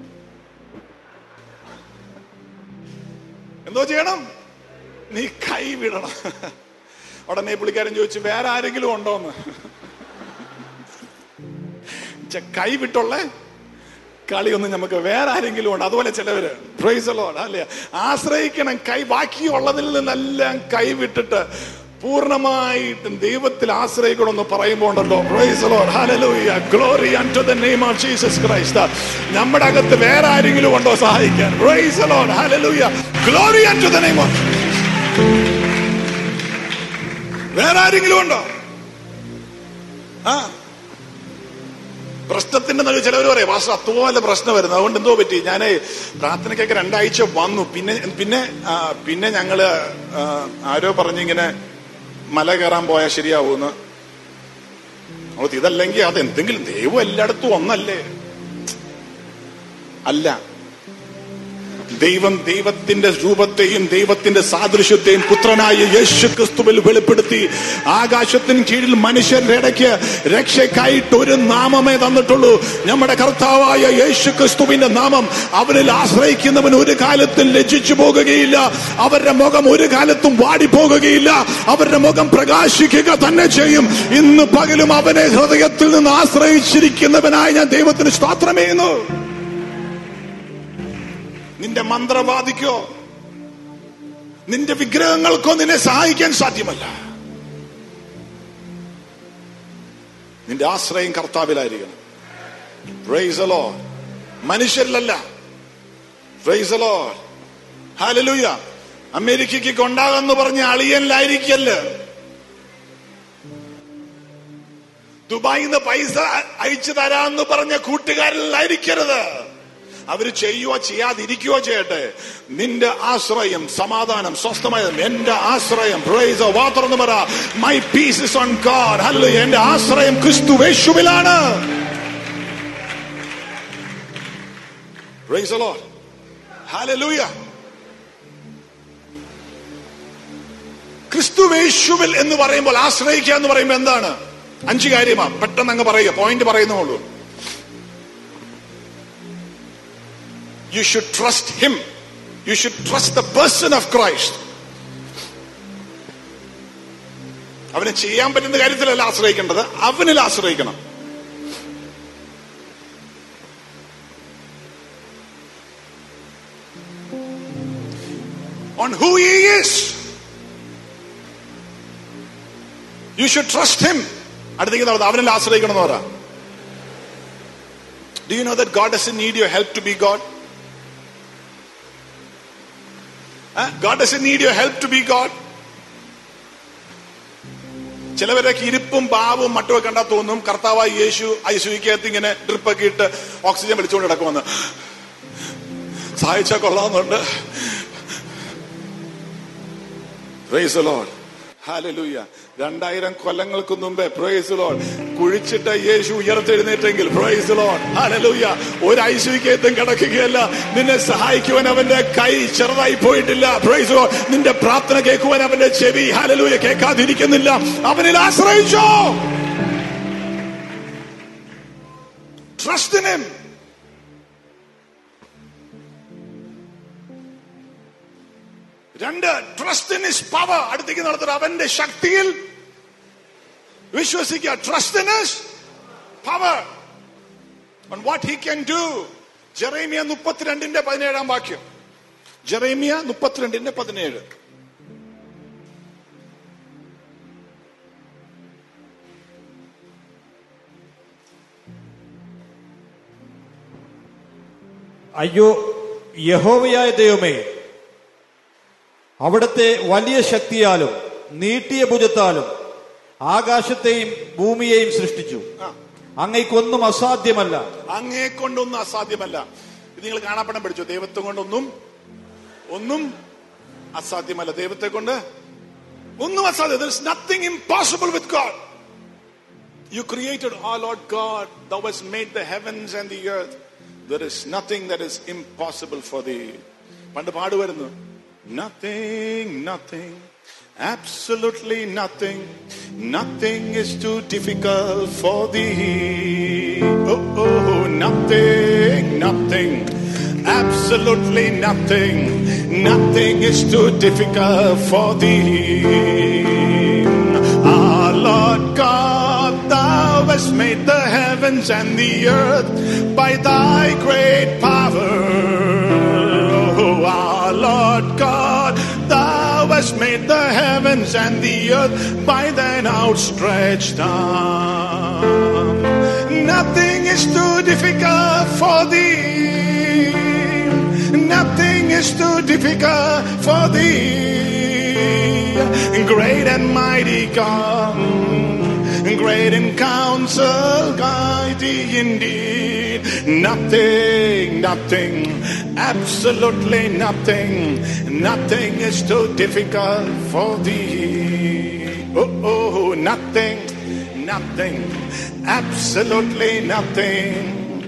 എന്തോ ചെയ്യണം നീ കൈവിടണം ഉടനെ പുള്ളിക്കാരൻ ചോദിച്ചു വേറെ ആരെങ്കിലും ഉണ്ടോന്ന് ഛെ, കൈവിട്ടുള്ള കളിയൊന്നും നമുക്ക് വേറെ ആരെങ്കിലും ഉണ്ട് അതുപോലെ ചിലവര് പ്രൈസ് ലോഡ് അല്ലേ ആശ്രയിക്കണം കൈ ബാക്കിയുള്ളതിൽ നിന്നെല്ലാം കൈവിട്ടിട്ട് പൂർണ്ണമായിട്ടും ദൈവത്തിൽ ആശ്രയിക്കണമെന്ന് പറയുമ്പോൾ ഉണ്ടല്ലോ praise Lord hallelujah glory unto the name of Jesus Christ നമ്മുടെ അകത്ത് വേറെ ആരെങ്കിലും ഉണ്ടോ സഹായിക്കാൻ praise Lord hallelujah glory unto the name of വേറെ ആരെങ്കിലും ഉണ്ടോ ആ പ്രശ്നത്തിന്റെ നടുവ് ചിലവർ പറയും മാസ്റ്റർ അതുപോലെ പ്രശ്നം വരുന്നത് അതുകൊണ്ട് എന്തോ പറ്റി ഞാൻ പ്രാർത്ഥനയ്ക്കൊക്കെ രണ്ടാഴ്ച വന്നു പിന്നെ പിന്നെ ആ, പിന്നെ ഞങ്ങള് ആ, ആരോ പറഞ്ഞിങ്ങനെ മല കയറാൻ പോയാൽ ശരിയാവൂന്ന് അപ്പോൾ ഇതല്ലെങ്കിൽ അത് എന്തെങ്കിലും ദൈവം എല്ലായിടത്തും ഒന്നല്ലേ അല്ല ദൈവം ദൈവത്തിന്റെ രൂപത്തെയും ദൈവത്തിന്റെ സാദൃശ്യത്തെയും പുത്രനായ യേശു ക്രിസ്തുവിൽ വെളിപ്പെടുത്തി ആകാശത്തിന് കീഴിൽ മനുഷ്യരുടെ ഇടയ്ക്ക് രക്ഷയ്ക്കായിട്ട് ഒരു നാമമേ തന്നിട്ടുള്ളൂ നമ്മുടെ കർത്താവായ യേശു ക്രിസ്തുവിന്റെ നാമം അവനിൽ ആശ്രയിക്കുന്നവൻ ഒരു കാലത്തും ലജ്ജിച്ചു പോകുകയില്ല അവരുടെ മുഖം ഒരു കാലത്തും വാടിപ്പോകുകയില്ല അവരുടെ മുഖം പ്രകാശിക്കുക തന്നെ ചെയ്യും ഇന്ന് പകലും അവനെ ഹൃദയത്തിൽ നിന്ന് ആശ്രയിച്ചിരിക്കുന്നവനായി ഞാൻ ദൈവത്തിന് സ്തോത്രം ചെയ്യുന്നു നിന്റെ മന്ത്രവാദിക്കോ നിന്റെ വിഗ്രഹങ്ങൾക്കോ നിന്നെ സഹായിക്കാൻ സാധ്യമല്ല നിന്റെ ആശ്രയം കർത്താവിലായിരിക്കണം Praise the Lord. മനുഷ്യരിലല്ല Praise the Lord. Hallelujah. അമേരിക്കയ്ക്ക് കൊണ്ടാകുമെന്ന് പറഞ്ഞ അളിയനിലായിരിക്കല്ല ദുബായിൽ നിന്ന് പൈസ അയച്ചു തരാമെന്ന് പറഞ്ഞ കൂട്ടുകാരിലായിരിക്കരുത് അവര് ചെയ്യുകയോ ചെയ്യാതിരിക്കുകയോ ചെയ്യട്ടെ നിന്റെ ആശ്രയം സമാധാനം സ്വസ്ഥമായത് എന്റെ ആശ്രയം പ്രൈസ് വാ തുറന്നു പറ my peace is on God hallelujah എന്റെ ആശ്രയം ക്രിസ്തു യേശുവിലാണ് പ്രൈസ് ദി ലോർഡ് ഹല്ലേലൂയ ക്രിസ്തു യേശുവിൽ എന്ന് പറയുമ്പോൾ ആശ്രയിക്കുക എന്ന് പറയുമ്പോൾ എന്താണ് അഞ്ച് കാര്യമാണ് പെട്ടെന്ന് അങ്ങ് പറയുക പോയിന്റ് പറയുന്നുള്ളൂ you should trust him you should trust the person of christ അവന് ചെയ്യാൻ പറ്റുന്ന കാര്യത്തിലല്ല ആശ്രയിക്കേണ്ടത് അവനിൽ ആശ്രയിക്കണം on who he is you should trust him അടുത്തേക്ക് നടന്നത് അവനിൽ ആശ്രയിക്കണം എന്ന് പറ Do you know that God doesn't need your help to be God? Huh? God doesn't need your help to be God. ചിലവരൊക്കെ ഇരിപ്പും പാവും മറ്റുമൊക്കെ കണ്ടാൽ തോന്നും കർത്താവായി യേശു ഐശുവിക്കകത്ത് ഇങ്ങനെ ഡ്രിപ്പൊക്കെ ഇട്ട് ഓക്സിജൻ വലിച്ചുകൊണ്ട് കിടക്കുമെന്ന് സഹായിച്ചാൽ കൊള്ളാവുന്നുണ്ട് Praise the Lord. Hallelujah. രണ്ടായിരം കൊല്ലങ്ങൾക്ക് മുമ്പേ പ്രൈസ് ലോഡ് കുഴിച്ചിട്ട് യേശു ഉയർത്തെഴുന്നേറ്റെങ്കിൽ പ്രൈസ് ലോഡ് ഹാലലൂയ ഒരു ഐശ്വര്യത്തും കിടക്കുകയല്ല നിന്നെ സഹായിക്കുവാൻ അവന്റെ കൈ ചെറുതായി പോയിട്ടില്ല പ്രൈസ് ലോഡ് നിന്റെ പ്രാർത്ഥന കേൾക്കുവാൻ അവന്റെ ചെവി ഹാലലൂയ കേൾക്കാതിരിക്കുന്നില്ല അവനിൽ ആശ്രയിച്ചോ ട്രസ്റ്റ് ഹിം രണ്ട് ട്രസ്റ്റ് ഇൻ ഇസ് പവർ അടുത്തേക്ക് നടത്തുക അവന്റെ ശക്തിയിൽ വിശ്വസിക്കുക trust in his power on what he can do Jeremiah മുപ്പത്തിരണ്ടിന്റെ പതിനേഴാം വാക്യം ജെറേമിയ മുപ്പത്തിരണ്ടിന്റെ പതിനേഴ് അയ്യോ യഹോവയായ ദൈവമേ അവിടുത്തെ വലിയ ശക്തിയാലും നീട്ടിയ ഭുജത്താലും ആകാശത്തെയും ഭൂമിയെയും സൃഷ്ടിച്ചു ആ. അങ്ങയ്ക്കൊന്നും അസാധ്യമല്ല അങ്ങേ കൊണ്ടൊന്നും അസാധ്യമല്ല ഇത് നിങ്ങൾ കാണാപ്പണം പഠിച്ചു ദൈവത്തെ കൊണ്ടൊന്നും ഒന്നും അസാധ്യമല്ല ദൈവത്തെ കൊണ്ട് ഒന്നും അസാധ്യം there is nothing impossible with God you created oh Lord God thou hast made the heavens and the earth there is nothing that is impossible for thee പണ്ട് പാടുവരുന്നു nothing nothing absolutely nothing nothing is too difficult for thee oh, oh nothing nothing absolutely nothing nothing is too difficult for thee our Lord God, thou hast made the heavens and the earth by thy great power. Oh, our Lord God, thou hast made the heavens and the earth by thine outstretched arm. Nothing is too difficult for thee. Nothing is too difficult for thee. Great and mighty God, great in counsel, mighty indeed. Nothing, nothing, absolutely nothing, nothing is too difficult for thee. Oh, oh, nothing, nothing, absolutely nothing.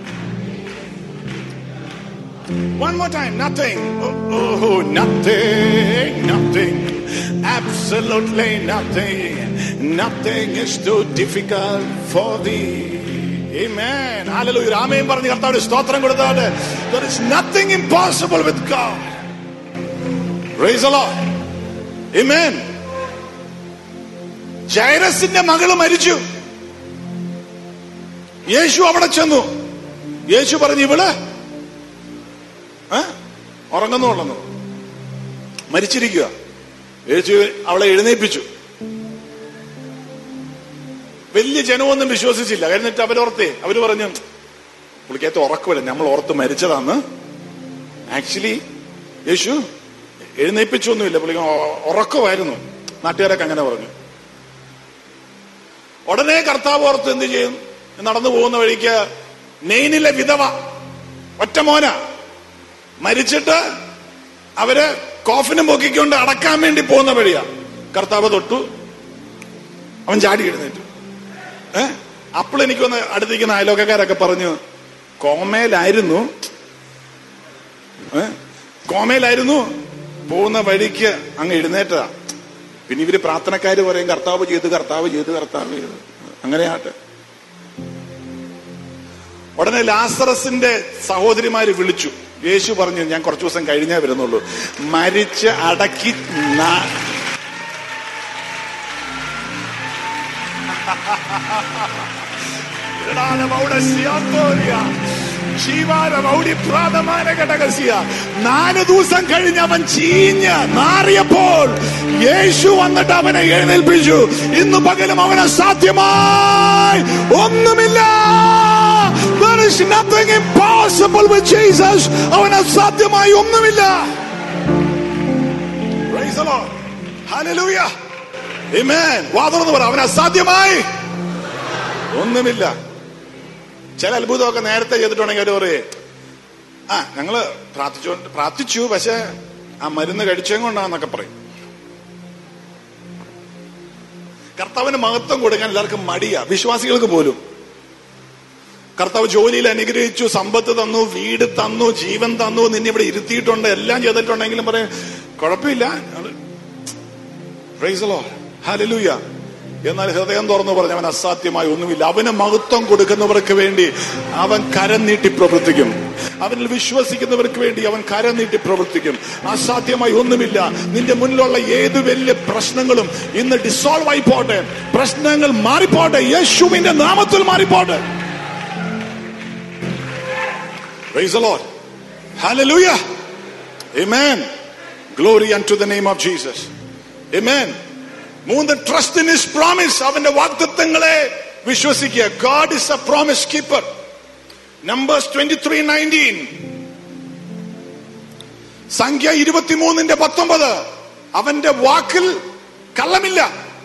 One more time, nothing. Oh, oh, nothing, nothing, absolutely nothing. Nothing is too difficult for thee. Amen. Hallelujah. ആമേൻ പറഞ്ഞ് കർത്താവിന് സ്തോത്രം കൊടുത്താട്ട് there is nothing impossible with God. Praise the Lord. Amen. ജൈറസിന്റെ മകള് മരിച്ചു യേശു അവിടെ ചെന്നു യേശു പറഞ്ഞു ഇവള് ഏ? ഉറങ്ങുന്നുള്ളെന്നു മരിച്ചിരിക്കുക യേശു അവളെ എഴുന്നേൽപ്പിച്ചു വലിയ ജനമൊന്നും വിശ്വസിച്ചില്ല എന്നിട്ട് അവരോർത്തേ അവര് പറഞ്ഞു പുള്ളിക്കകത്ത് ഉറക്കമില്ല നമ്മൾ ഓർത്ത് മരിച്ചതാന്ന് ആക്ച്വലി യേശു എഴുന്നേൽപ്പിച്ചൊന്നുമില്ല പുള്ളി ഉറക്കമായിരുന്നു നാട്ടുകാരൊക്കെ അങ്ങനെ പറഞ്ഞു ഉടനെ കർത്താവ് ഓർത്ത് എന്ത് ചെയ്യും നടന്നു പോകുന്ന വഴിക്ക് നെയ്നിലെ വിധവ ഒറ്റ മോന മരിച്ചിട്ട് അവര് കോഫിനും പൊക്കിക്കൊണ്ട് അടക്കാൻ വേണ്ടി പോകുന്ന വഴിയാ കർത്താവ് തൊട്ടു അവൻ ചാടി എഴുന്നേറ്റു ഏ അപ്പോൾ എനിക്ക് വന്ന് അടുത്തിരിക്കുന്ന അയലോക്കക്കാരൊക്കെ പറഞ്ഞു കോമയിലായിരുന്നു ഏ കോമയിലായിരുന്നു പോകുന്ന വഴിക്ക് അങ്ങ് എഴുന്നേറ്റതാ പിന്നെ ഇവര് പ്രാർത്ഥനക്കാര് പറയും കർത്താവ് ചെയ്ത് കർത്താവ് ചെയ്ത് കർത്താവ് ചെയ്ത് അങ്ങനെയാട്ടെ ഉടനെ ലാസറസിന്റെ സഹോദരിമാര് വിളിച്ചു യേശു പറഞ്ഞു ഞാൻ കുറച്ചു ദിവസം കഴിഞ്ഞേ വരുന്നുള്ളൂ മരിച്ച് അടക്കി നാ- നാല് ദിവസം കഴിഞ്ഞ് അവൻ ചീഞ്ഞ് നാറിയപ്പോൾ യേശു വന്നിട്ട് അവനെ എഴുന്നേൽപ്പിച്ചു ഇന്ന് പകലും അവന് സാധ്യമായി ഒന്നുമില്ല There is nothing impossible with Jesus. അവന് അസാധ്യമായി ഒന്നുമില്ല Praise the Lord. Hallelujah. Amen. വാതുറന്ന് പറ അവന് അസാധ്യമായി ഒന്നുമില്ല ചില അത്ഭുതമൊക്കെ നേരത്തെ ചെയ്തിട്ടുണ്ടെങ്കിൽ അവര് പറയേ ആ ഞങ്ങള് പ്രാർത്ഥിച്ചോണ്ട് പ്രാർത്ഥിച്ചു പക്ഷെ ആ മരുന്ന് കഴിച്ചതും കൊണ്ടാന്നൊക്കെ പറയും കർത്താവിന് മഹത്വം കൊടുക്കാൻ എല്ലാവർക്കും മടിയാ വിശ്വാസികൾക്ക് പോലും കർത്താവ് ജോലിയിൽ അനുഗ്രഹിച്ചു സമ്പത്ത് തന്നു വീട് തന്നു ജീവൻ തന്നു നിന്നെ ഇവിടെ ഇരുത്തിയിട്ടുണ്ട് എല്ലാം ചെയ്തിട്ടുണ്ടെങ്കിലും പറയും കുഴപ്പമില്ല പ്രൈസ് ലോ ഹലലൂയ എന്നാൽ ഹൃദയം തുറന്നു പറഞ്ഞ അവൻ അസാധ്യമായി ഒന്നുമില്ല അവന് മഹത്വം കൊടുക്കുന്നവർക്ക് വേണ്ടി അവൻ കരം നീട്ടി പ്രവർത്തിക്കും അവനിൽ വിശ്വസിക്കുന്നവർക്ക് വേണ്ടി അവൻ കരം നീട്ടി പ്രവർത്തിക്കും അസാധ്യമായി ഒന്നുമില്ല നിന്റെ മുന്നിലുള്ള ഏത് വലിയ പ്രശ്നങ്ങളും ഇന്ന് ഡിസോൾവ് ആയി പോട്ടെ പ്രശ്നങ്ങൾ മാറിപ്പോട്ടെ യേശുവിന്റെ നാമത്തിൽ മാറിപ്പോട്ടെ Praise the Lord. Hallelujah. Amen. Glory unto the name of Jesus. Amen. മൂന്ന് ട്രസ്റ്റ് ഇൻ ഹിസ് പ്രോമിസ് അവന്റെ വാഗ്ദത്വങ്ങളെ വിശ്വസിക്കുക God is a promise keeper Numbers twenty three nineteen സംഖ്യ ഇരുപത്തിമൂന്നിന്റെ പത്തൊമ്പത് അവന്റെ വാക്കിൽ കള്ളമില്ല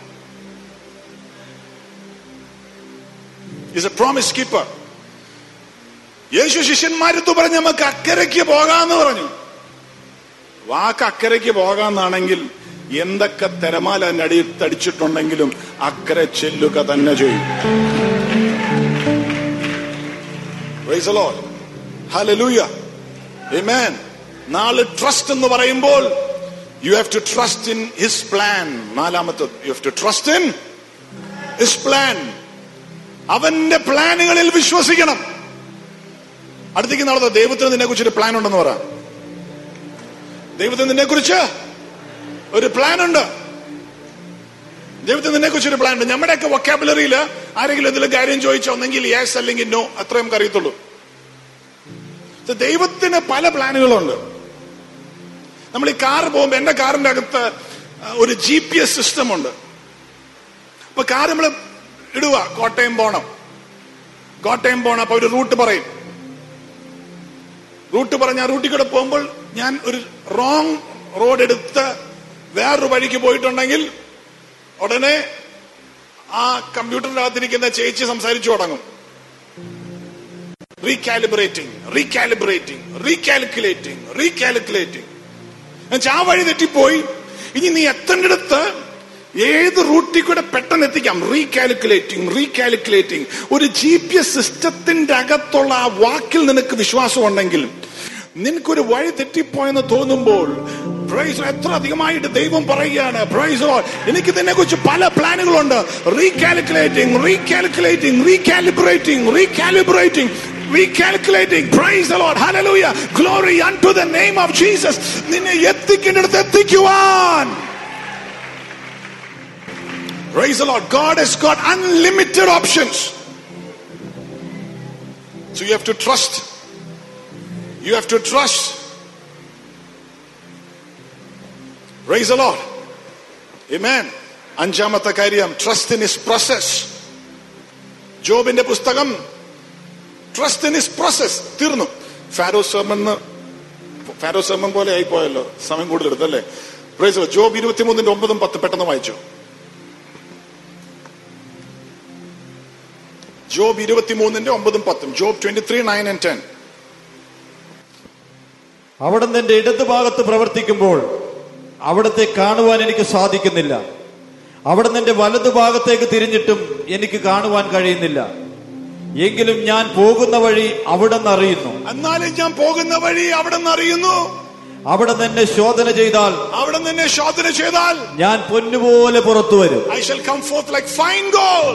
ഇസ് എ പ്രോമിസ് കീപ്പർ യേശു ശിഷ്യന്മാരെത്തു പറഞ്ഞ് നമുക്ക് അക്കരയ്ക്ക് പോകാന്ന് പറഞ്ഞു വാക്ക് അക്കരയ്ക്ക് പോകാന്നാണെങ്കിൽ എന്തൊക്കെ തിരമാല അതിന്റെ അടിയിൽ തടിച്ചിട്ടുണ്ടെങ്കിലും അക്കരെ ചെല്ലുക തന്നെ ചെയ്യും Praise the Lord. Hallelujah. Amen. നാളെ ട്രസ്റ്റ് എന്ന് പറയുമ്പോൾ you have to trust in his plan നാലാമത്തെ you have to trust in his plan അവന്റെ പ്ലാനുകളിൽ വിശ്വസിക്കണം അടുത്തേക്ക് നാളെ ദൈവത്തിന് നിന്നെ കുറിച്ച് ഒരു പ്ലാൻ ഉണ്ടെന്ന് പറ ദൈവത്തിന് നിന്നെ കുറിച്ച് ഒരു പ്ലാൻ ഉണ്ട് ദൈവത്തിന് നിന്നെ കുറിച്ച് ഒരു പ്ലാൻ ഉണ്ട് നമ്മുടെയൊക്കെ വൊക്കാബുലറിയിൽ ആരെങ്കിലും എന്തെങ്കിലും കാര്യം ചോദിച്ചോ ഒന്നെങ്കിൽ യെസ് അല്ലെങ്കിൽ നോ അത്രയും നമുക്ക് അറിയത്തുള്ളൂ ഇത് ദൈവത്തിന് പല പ്ലാനുകളുണ്ട് നമ്മൾ ഈ കാർ പോകുമ്പോൾ എന്റെ കാറിന്റെ അകത്ത് ഒരു ജി പി എസ് സിസ്റ്റം ഉണ്ട് അപ്പൊ കാർ നമ്മൾ ഇടുക കോട്ടയം പോണം കോട്ടയം പോണം അപ്പൊ ഒരു റൂട്ട് പറയും റൂട്ട് പറഞ്ഞ ആ റൂട്ടിൽ കൂടെ പോകുമ്പോൾ ഞാൻ ഒരു റോങ് റോഡ് എടുത്ത് വേറൊരു വഴിക്ക് പോയിട്ടുണ്ടെങ്കിൽ ഉടനെ ആ കമ്പ്യൂട്ടറിന്റെ അകത്തിരിക്കുന്ന ചേച്ചി സംസാരിച്ചു തുടങ്ങും റീകാലിബ്രേറ്റിംഗ് റീകാലിബ്രേറ്റിംഗ് റീകാൽക്കുലേറ്റിംഗ് റീകാൽക്കുലേറ്റിംഗ് എന്നുവെച്ചാൽ ആ വഴി തെറ്റിപ്പോയി ഇനി നീ എത്തേണ്ടടുത്ത് ഏത് റൂട്ടിൽ കൂടെ പെട്ടെന്ന് എത്തിക്കാം റീകാൽക്കുലേറ്റിംഗ് റീകാൽക്കുലേറ്റിംഗ് ഒരു ജി പി എസ് സിസ്റ്റത്തിന്റെ അകത്തുള്ള ആ വാക്കിൽ നിനക്ക് വിശ്വാസം ഉണ്ടെങ്കിൽ നിനക്കൊരു വഴി തെറ്റിപ്പോയെന്ന് തോന്നുമ്പോൾ പ്രൈസ് എത്ര അധികമായിട്ട് ദൈവം പറയുകയാണ് പ്രൈസ് എനിക്ക് ഇതിനെ കുറിച്ച് പല പ്ലാനുകളുണ്ട് recalculating recalculating recalibrating recalibrating recalculating praise the lord hallelujah glory unto the name of jesus നിന്നെ എത്തിക്കേണ്ടടുത്ത് എത്തിക്കുവാൻ praise the lord god has got unlimited options so you have to trust you have to trust praise the lord amen അഞ്ചാമത്തെ കാര്യം trust in his process ജോബിന്റെ പുസ്തകം trust in his process തീർന്നു Pharaoh sermon Pharaoh sermon പോലെ ആയിപ്പോയല്ലോ സമയം കൂടുതൽ എടുത്തല്ലേ price job ഇരുപത്തിമൂന്നിന്റെ ഒമ്പതും പത്ത് പെട്ടെന്ന് വായിച്ചു ജോബ് ഇരുപത്തിമൂന്നിന്റെ ഒമ്പതും പത്തും Job twenty three nine and ten അവിടുന്ന് എന്റെ ഇടതുഭാഗത്ത് പ്രവർത്തിക്കുമ്പോൾ അവിടത്തെ കാണുവാൻ എനിക്ക് സാധിക്കുന്നില്ല അവിടുന്ന് എന്റെ വലതുഭാഗത്തേക്ക് തിരിഞ്ഞിട്ടും എനിക്ക് കാണുവാൻ കഴിയുന്നില്ല എങ്കിലും ഞാൻ പോകുന്ന വഴി അവിടുന്ന് അറിയുന്നു എന്നാലും ഞാൻ പോകുന്ന വഴി അവിടെ നിന്ന് അറിയുന്നു അവിടുന്ന് എന്നെ ശോധന ചെയ്താൽ അവിടെ നിന്ന് ശോധന ചെയ്താൽ ഞാൻ പൊന്നുപോലെ പുറത്തു വരും I shall come forth like fine gold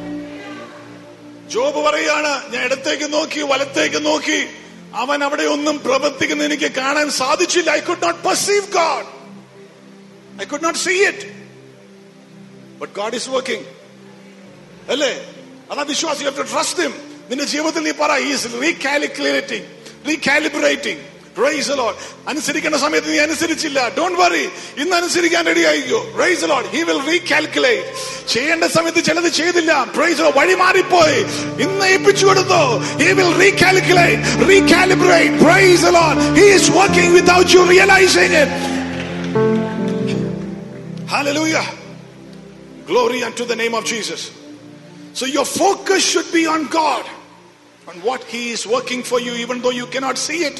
Job പറയാണ് ഞാൻ ഇടത്തേക്ക് നോക്കി വലത്തേക്ക് നോക്കി അവൻ അവിടെ ഒന്നും പ്രവർത്തിക്കുന്ന എനിക്ക് കാണാൻ സാധിച്ചില്ല I could not perceive God I could not see it but God is working അല്ലേ അതാ വിശ്വാസം യു ട്രസ്റ്റ് ഹിം നിന്റെ ജീവിതത്തിൽ നീ പറ is recalculating recalibrating praise Lord അനുസരിക്കേണ്ട സമയത്ത് നീ അനുസരിച്ചില്ല ഡോണ്ട് വറി ഇന്ന് അനുസരിക്കാൻ റെഡി ആയിക്കോ praise Lord he will recalculate ചെയ്യേണ്ട സമയത്ത് ചിലത് ചെയ്തില്ല പ്രൈസ് വഴി മാറിപ്പോയി ഇന്ന് ഏൽപ്പിച്ചു കൊടുത്തോ he will recalculate recalibrate praise Lord he is working without you realising it Hallelujah. Glory unto the name of Jesus. So your focus should be on God, on what He is working for you, even though you cannot see it.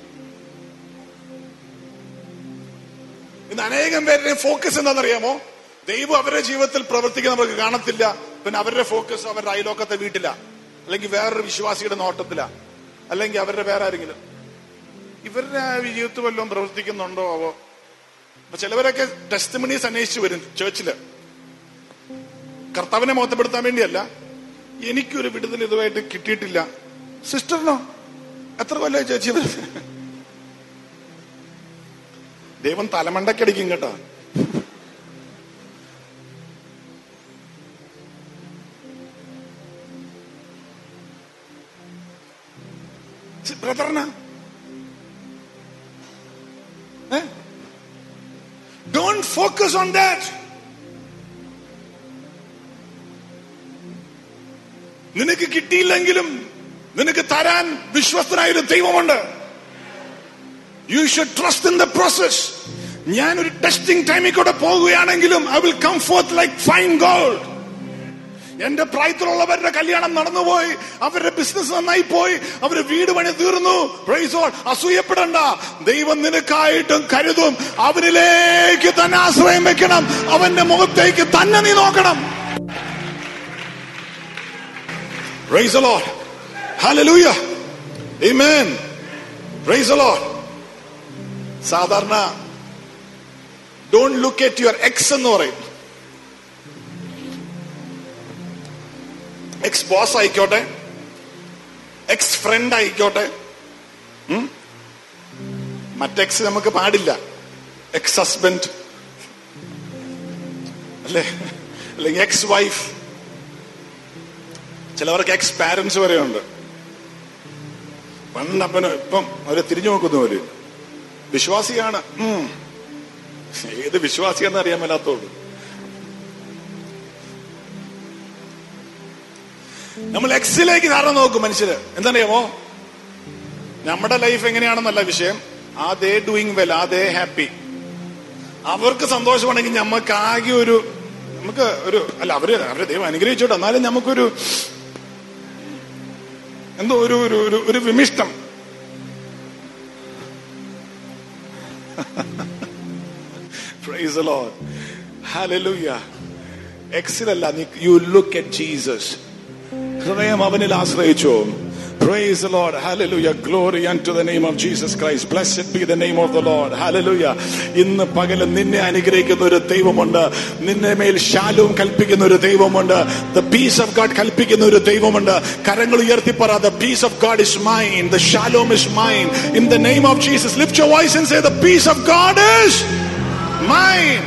ഇന്ന് അനേകം പേരുടെ focus എന്താണെന്നറിയാമോ ദൈവം അവരുടെ ജീവിതത്തിൽ പ്രവർത്തിക്കുന്ന നമുക്ക് കാണത്തില്ല പിന്നെ അവരുടെ ഫോക്കസ് അവരുടെ അയലോക്കത്തെ വീട്ടില അല്ലെങ്കിൽ വേറൊരു വിശ്വാസിയുടെ നോട്ടത്തില അല്ലെങ്കിൽ അവരുടെ വേറെ ആരെങ്കിലും ഇവരുടെ ജീവിതത്തിൽ വല്ലതും പ്രവർത്തിക്കുന്നുണ്ടോ ആവോ അപ്പൊ ചിലവരൊക്കെ ടെസ്റ്റിമണീസ് അന്വേഷിച്ചു വരും ചേർച്ചില് കർത്താവിനെ മോത്തപ്പെടുത്താൻ വേണ്ടിയല്ല എനിക്കൊരു വിടുതൽ ഇതുമായിട്ട് കിട്ടിയിട്ടില്ല സിസ്റ്ററിനോ എത്ര കൊല്ലം ചേച്ചി ഇത്? ദൈവം തലമണ്ടക്കടിക്കും കേട്ടോ ബ്രദറിന ഡോണ്ട് ഫോക്കസ് ഓൺ ദാറ്റ് നിനക്ക് കിട്ടിയില്ലെങ്കിലും നിനക്ക് തരാൻ വിശ്വസ്തനായ ഒരു ദൈവമുണ്ട് you should trust in the process ഞാൻ ഒരു ടെസ്റ്റിംഗ് ടൈമിൽ കൂടെ പോകുകയാണെങ്കിലും I will come forth like fine gold എന്റെ പ്രായത്തിലുള്ളവരുടെ കല്യാണം നടന്നുപോയി അവരുടെ ബിസിനസ് നന്നായി പോയി അവരുടെ വീട് പണി തീർന്നു Praise God. അസൂയപ്പെടണ്ട ദൈവം നിനക്കായിട്ടും കരുതും അവനിലേക്ക് തന്നെ ആശ്രയം വെക്കണം അവന്റെ മുഖത്തേക്ക് തന്നെ നീ നോക്കണം Praise the Lord. Hallelujah. Amen. Praise the Lord. സാധാരണ don't look at your ex എന്ന് പറയും എക്സ് ബോസ് ആയിക്കോട്ടെ എക്സ് ഫ്രണ്ട് ആയിക്കോട്ടെ ഉം? മറ്റെക്സ് നമുക്ക് പാടില്ല എക്സ് ഹസ്ബൻഡ് അല്ലേ അല്ലെങ്കിൽ എക്സ് വൈഫ് ചിലവർക്ക് എക്സ് പാരന്റ്സ് വരെ ഉണ്ട് പണ്ടപ്പന് ഇപ്പം അവരെ തിരിഞ്ഞു നോക്കുന്ന പോലെ വിശ്വാസിയാണ് ഉം. ഏത് വിശ്വാസിയെന്ന് അറിയാൻ മേലാത്തോളൂ നമ്മൾ എക്സിലേക്ക് ധാരണ നോക്കും മനുഷ്യര് എന്താണെന്നറിയാമോ നമ്മുടെ ലൈഫ് എങ്ങനെയാണെന്നല്ല വിഷയം ആ ദേ ഡൂയിങ് വെൽ ആ ദേ ഹാപ്പി അവർക്ക് സന്തോഷമാണെങ്കിൽ നമുക്ക് ആകെ ഒരു നമുക്ക് ഒരു അല്ല അവര് അവരെ ദൈവം അനുഗ്രഹിച്ചോട്ടെ എന്നാലും നമുക്കൊരു എന്തോ ഒരു ഒരു ഒരു- ഒരു വിമിഷ്ടം Praise the Lord. Hallelujah. എക്സിലല്ല നീ യു ലുക്ക് അറ്റ് ജീസസ് ഹൃദയം അവനിൽ ആശ്രയിച്ചു Praise the Lord. Hallelujah. Glory unto the name of Jesus Christ. Blessed be the name of the Lord. Hallelujah. ഇന്ന് പകല് നിന്നെ അനുഗ്രഹിക്കുന്ന ഒരു ദൈവമുണ്ട് നിന്നെ മേൽ ശാലവും കൽപ്പിക്കുന്ന ഒരു ദൈവമുണ്ട് ദ പീസ് ഓഫ് ഗാഡ് കൽപ്പിക്കുന്ന ഒരു ദൈവമുണ്ട് കരങ്ങൾ ഉയർത്തി പറ the peace of God is mine the shalom is mine in the name of Jesus lift your voice and say the peace of God is mine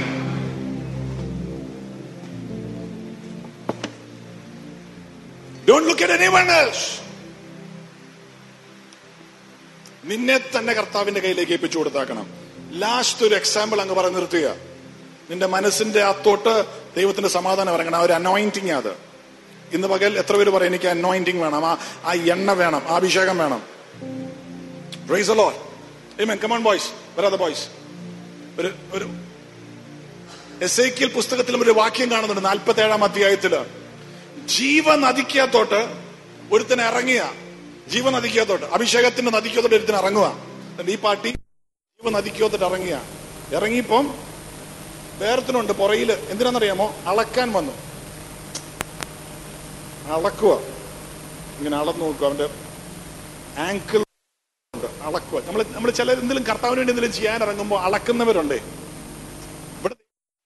Don't look at anyone else. നിന്നെ തന്നെ കർത്താവിന്റെ കയ്യിലേക്ക് ഏൽപ്പിച്ചു കൊടുത്താക്കണം last ഒരു example അങ്ങ് പറഞ്ഞു നിർത്തുക നിന്റെ മനസ്സിന്റെ അത്തോട്ട് ദൈവത്തിന്റെ സമാധാനം ഇറങ്ങണം ആ ഒരു അനോയിന്റിങ് അത് ഇന്ന് പകൽ എത്ര പേര് പറയും എനിക്ക് അനോയിന്റിങ് വേണം ആ ആ എണ്ണ വേണം ആ അഭിഷേകം വേണം praise the Lord. Amen. Come on, boys. Where are the boys? ഒരു ഒരു എസേക്കിയൽ പുസ്തകത്തിലും ഒരു വാക്യം കാണുന്നുണ്ട് നാൽപ്പത്തി ഏഴാം അധ്യായത്തില് ജീവനദിക്കകത്തോട്ട് ഒരുത്തൻ ഇറങ്ങിയ ജീവനദിക്കകത്തോട്ട് അഭിഷേകത്തിന്റെ നദിക്കകത്തോട്ട് ഒരുത്തൻ ഇറങ്ങുക എന്നിട്ട് ഈ പാട്ടി ജീവനദിക്കകത്തോട്ട് ഇറങ്ങിയ ഇറങ്ങിയപ്പം വേറത്തിനുണ്ട് പുറയില് എന്തിനാണെന്നറിയാമോ അളക്കാൻ വന്നു അളക്കുക ഇങ്ങനെ അളന്നു നോക്കുക അവന്റെ ആങ്കിൾ ഉണ്ട് അളക്കുക നമ്മൾ നമ്മൾ ചില എന്തെങ്കിലും കർത്താവിന് വേണ്ടി എന്തെങ്കിലും ചെയ്യാൻ ഇറങ്ങുമ്പോൾ അളക്കുന്നവരുണ്ടേ ഇവിടെ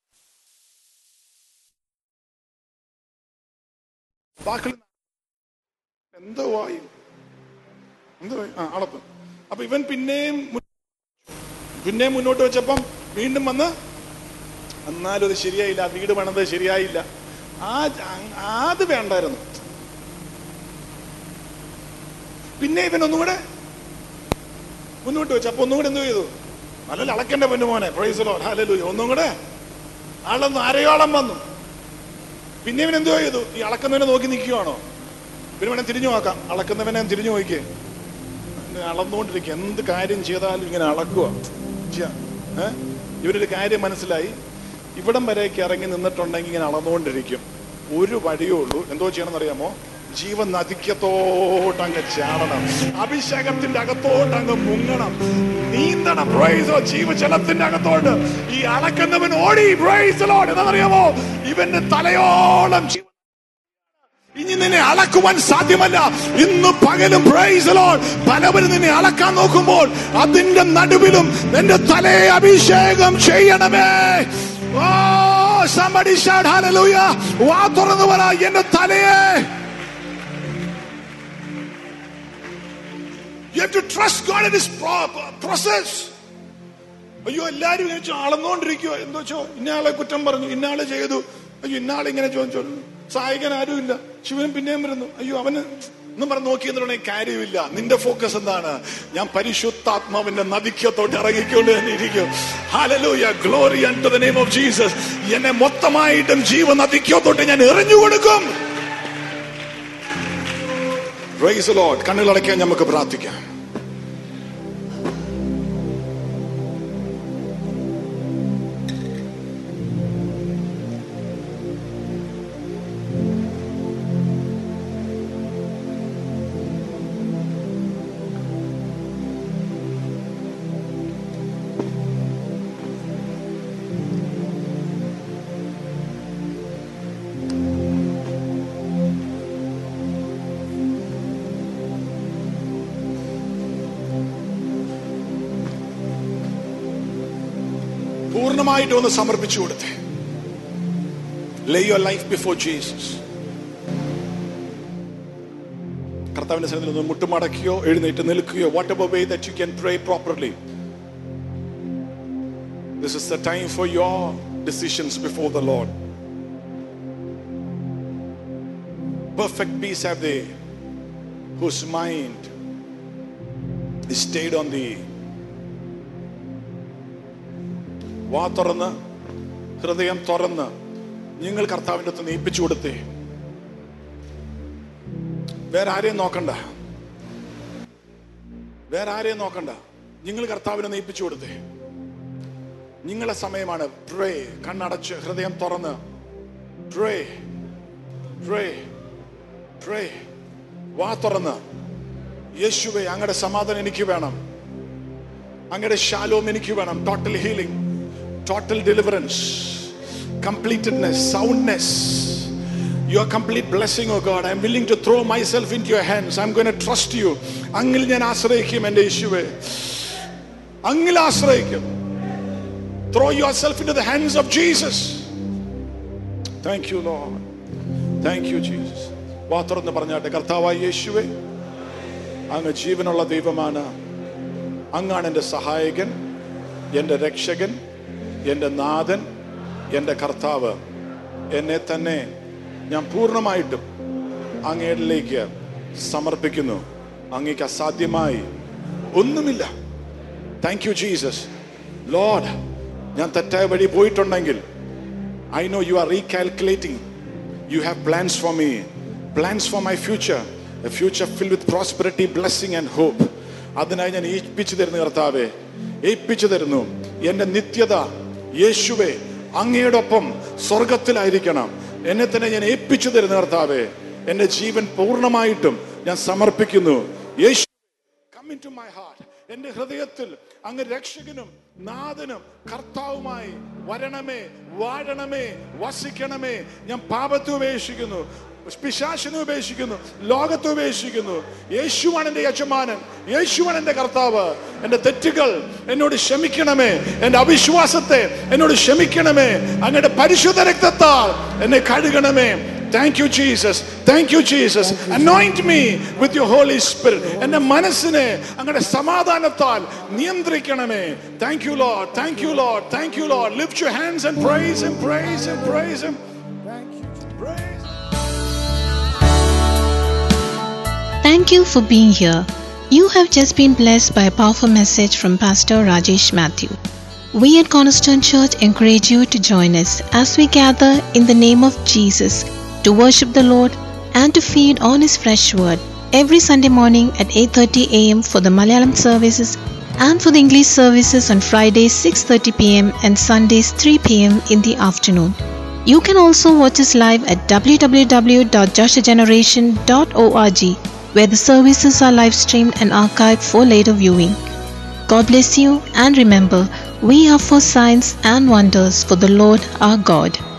വാക്കുകൾ എന്തോ ആയി എന്തോ ആയി? ആ അളപ്പ് അപ്പൊ ഇവൻ പിന്നെയും മു- പിന്നെയും മുന്നോട്ട് വെച്ചപ്പം വീണ്ടും വന്ന് എന്നാലും അത് ശരിയായില്ല ആ വീട് പണിത് ശരിയായില്ല ആ ആ- അത് വേണ്ടായിരുന്നു പിന്നെ ഇവൻ ഒന്നുകൂടെ മുന്നോട്ട് വെച്ചു അപ്പൊ ഒന്നും കൂടെ എന്ത് ചെയ്തു നല്ല അളക്കണ്ട പൊന്നു മോനെ പ്രൈസലോ ഹലലു ഒന്നും കൂടെ ആളൊന്ന് അരയോളം വന്നു പിന്നെ ഇവൻ എന്തോ ചെയ്തു ഈ അളക്കുന്നവനെ നോക്കി നിൽക്കുവാണോ പിന്നെ വേണേ തിരിഞ്ഞു നോക്കാം അളക്കുന്നവനെ തിരിഞ്ഞു നോക്കിയേ ഇങ്ങനെ അളന്നുകൊണ്ടിരിക്കുക എന്ത് കാര്യം ചെയ്താലും ഇങ്ങനെ അളക്കുക ചെയ്യാം. ഏ? ഇവരൊരു കാര്യം മനസ്സിലായി ഇവിടം വരേക്ക് ഇറങ്ങി നിന്നിട്ടുണ്ടെങ്കിൽ ഇങ്ങനെ അളന്നുകൊണ്ടിരിക്കും ഒരു വഴിയേ ഉള്ളൂ എന്തോ ചെയ്യണമെന്ന് അറിയാമോ ജീവൻ നദിക്കത്തോട്ട് അങ്ങ് ചാടണം അഭിഷേകത്തിന്റെ അകത്തോട്ട് അങ്ങ് മുങ്ങണം നീന്തണം പ്രൈസോ ജീവജലത്തിന്റെ അകത്തോട്ട് ഈ അളക്കുന്നവൻ ഓടി പ്രൈസലോട് എന്താണെന്നറിയാമോ ഇവന്റെ തലയോളം ജീവൻ ഇനി നിന്നെ അളക്കുവാൻ സാധ്യമല്ല ഇന്ന് പകലും പ്രൈസ് ലോഡ് പലവരും നിന്നെ അളക്കാൻ നോക്കുമ്പോൾ അതിന്റെ നടുവിലും നിന്റെ തലയെ അഭിഷേകം ചെയ്യണമേ ഓ somebody shout hallelujah. വാ തുറന്നു പറ എന്റെ തലയെ You have to trust God in His pro- process. അയ്യോ എല്ലാരും ഇങ്ങനെ ചോ- അളന്നുകൊണ്ടിരിക്കുക എന്തോ ചോ ഇന്നയാളെ കുറ്റം പറഞ്ഞു ഇന്നയാളെ ചെയ്തു അയ്യോ ഇന്നയാളെ ഇങ്ങനെ ചോദിച്ചു സഹായിക്കാൻ ആരുമില്ല ശിവൻ പിന്നെയും വരുന്നു അയ്യോ അവന് എന്നും പറഞ്ഞ് നോക്കി എന്നുള്ള കാര്യമില്ല നിന്റെ ഫോക്കസ് എന്താണ് ഞാൻ പരിശുദ്ധാത്മാവിന്റെ നദിക്കത്തോട്ട് ഇറങ്ങിക്കൊണ്ട് തന്നെ ഇരിക്കും hallelujah glory to the name of Jesus എന്നെ മൊത്തമായിട്ടും ജീവ നദിക്കത്തോട്ട് ഞാൻ എറിഞ്ഞു കൊടുക്കും പ്രൈസ് ലോർഡ് കണ്ണുകളടയ്ക്കാൻ നമുക്ക് പ്രാർത്ഥിക്കാം പൂർണ്ണമായിട്ട് ഒന്ന് സമർപ്പിച്ചു കൊടുത്തേ lay your life before Jesus കർത്താവിന്റെ സന്നിധിയിൽ ഒന്ന് മുട്ടുമടക്കുകയോ എഴുന്നേറ്റ് നിൽക്കുകയോ whatever way that you can pray properly this is the time for your decisions before the Lord perfect peace have they whose mind is stayed on thee വാ തുറന്ന് ഹൃദയം തുറന്ന് നിങ്ങൾ കർത്താവിൻ്റെ അടുത്ത് നീപ്പിച്ചു കൊടുത്തേ വേറെ ആരെയും നോക്കണ്ട വേറെ ആരെയും നോക്കണ്ട നിങ്ങൾ കർത്താവിനെ നീപ്പിച്ചു കൊടുത്തേ നിങ്ങളെ സമയമാണ് പ്രേ കണ്ണടച്ച് ഹൃദയം തുറന്ന് പ്രേ പ്രേ പ്രേ വാ തുറന്ന് യേശുവെ അങ്ങയുടെ സമാധാനം എനിക്ക് വേണം അങ്ങയുടെ ശാലോം എനിക്ക് വേണം total healing total deliverance completedness soundness your complete blessing oh God I am willing to throw myself in your hands I am going trust you അങ്ങിൽ ഞാൻ ആശ്രയിക്കും എൻ്റെ യേശുവെ അങ്ങിൽ ആശ്രയിക്കും throw yourself into the hands of Jesus thank you Lord thank you Jesus വാ തുറന്ന് പറഞ്ഞാട്ടെ കർത്താവായ യേശുവെ അങ്ങ് ജീവനുള്ള ദൈവമാണ് അങ്ങാണ് എൻ്റെ സഹായകൻ എൻ്റെ രക്ഷകൻ എൻ്റെ നാഥൻ എൻ്റെ കർത്താവ് എന്നെ തന്നെ ഞാൻ പൂർണ്ണമായിട്ടും അങ്ങയിലേക്ക് സമർപ്പിക്കുന്നു അങ്ങേക്ക് അസാധ്യമായി ഒന്നുമില്ല താങ്ക് യു ജീസസ് ലോഡ് ഞാൻ തെറ്റായ വഴി പോയിട്ടുണ്ടെങ്കിൽ I know you are recalculating you have plans for me plans for my future a future fill with prosperity blessing and hope അതിനായി ഞാൻ ഏൽപ്പിച്ചു തരുന്നു കർത്താവെ ഏൽപ്പിച്ചു തരുന്നു എൻ്റെ നിത്യത യേശുവെ അങ്ങയോടൊപ്പം സ്വർഗത്തിലായിരിക്കണം എന്നെ തന്നെ ഞാൻ ഏൽപ്പിച്ചു തരുന്നു കർത്താവെ എൻ്റെ ജീവൻ പൂർണ്ണമായിട്ടും ഞാൻ സമർപ്പിക്കുന്നു യേശു come into my heart എന്റെ ഹൃദയത്തിൽ അങ്ങ് രക്ഷകനും നാഥനും കർത്താവുമായി വരണമേ വാഴണമേ വസിക്കണമേ ഞാൻ പാപത്തെ ഉപേക്ഷിക്കുന്നു പിശാശിനെ ഉപേക്ഷിക്കുന്നു ലോകത്തെ ഉപേക്ഷിക്കുന്നു യേശുവാണ് എൻ്റെ യജമാനൻ യേശുവാണ് എൻ്റെ കർത്താവ് എൻ്റെ തെറ്റുകൾ എന്നോട് ക്ഷമിക്കണമേ എൻ്റെ അവിശ്വാസത്തെ എന്നോട് ക്ഷമിക്കണമേ അങ്ങയുടെ പരിശുദ്ധ രക്തത്താൽ എന്നെ കഴുകണമേ thank you Jesus thank you Jesus anoint me with your Holy Spirit എന്റെ മനസ്സിനെ അങ്ങയുടെ സമാധാനത്താൽ നിയന്ത്രിക്കണമേ thank you Lord thank you Lord thank you Lord lift your hands and praise him praise him praise him thank you praise Thank you for being here. You have just been blessed by a powerful message from Pastor Rajesh Matthew. We at Cornerstone Church encourage you to join us as we gather in the name of Jesus to worship the Lord and to feed on his fresh word every Sunday morning at 8:30 a.m. for the Malayalam services and for the English services on Fridays 6:30 p.m. and Sundays 3 p.m. in the afternoon. You can also watch us live at www.joshageneration.org where the services are live streamed and archived for later viewing. God bless you and remember, we are for signs and wonders for the Lord our God.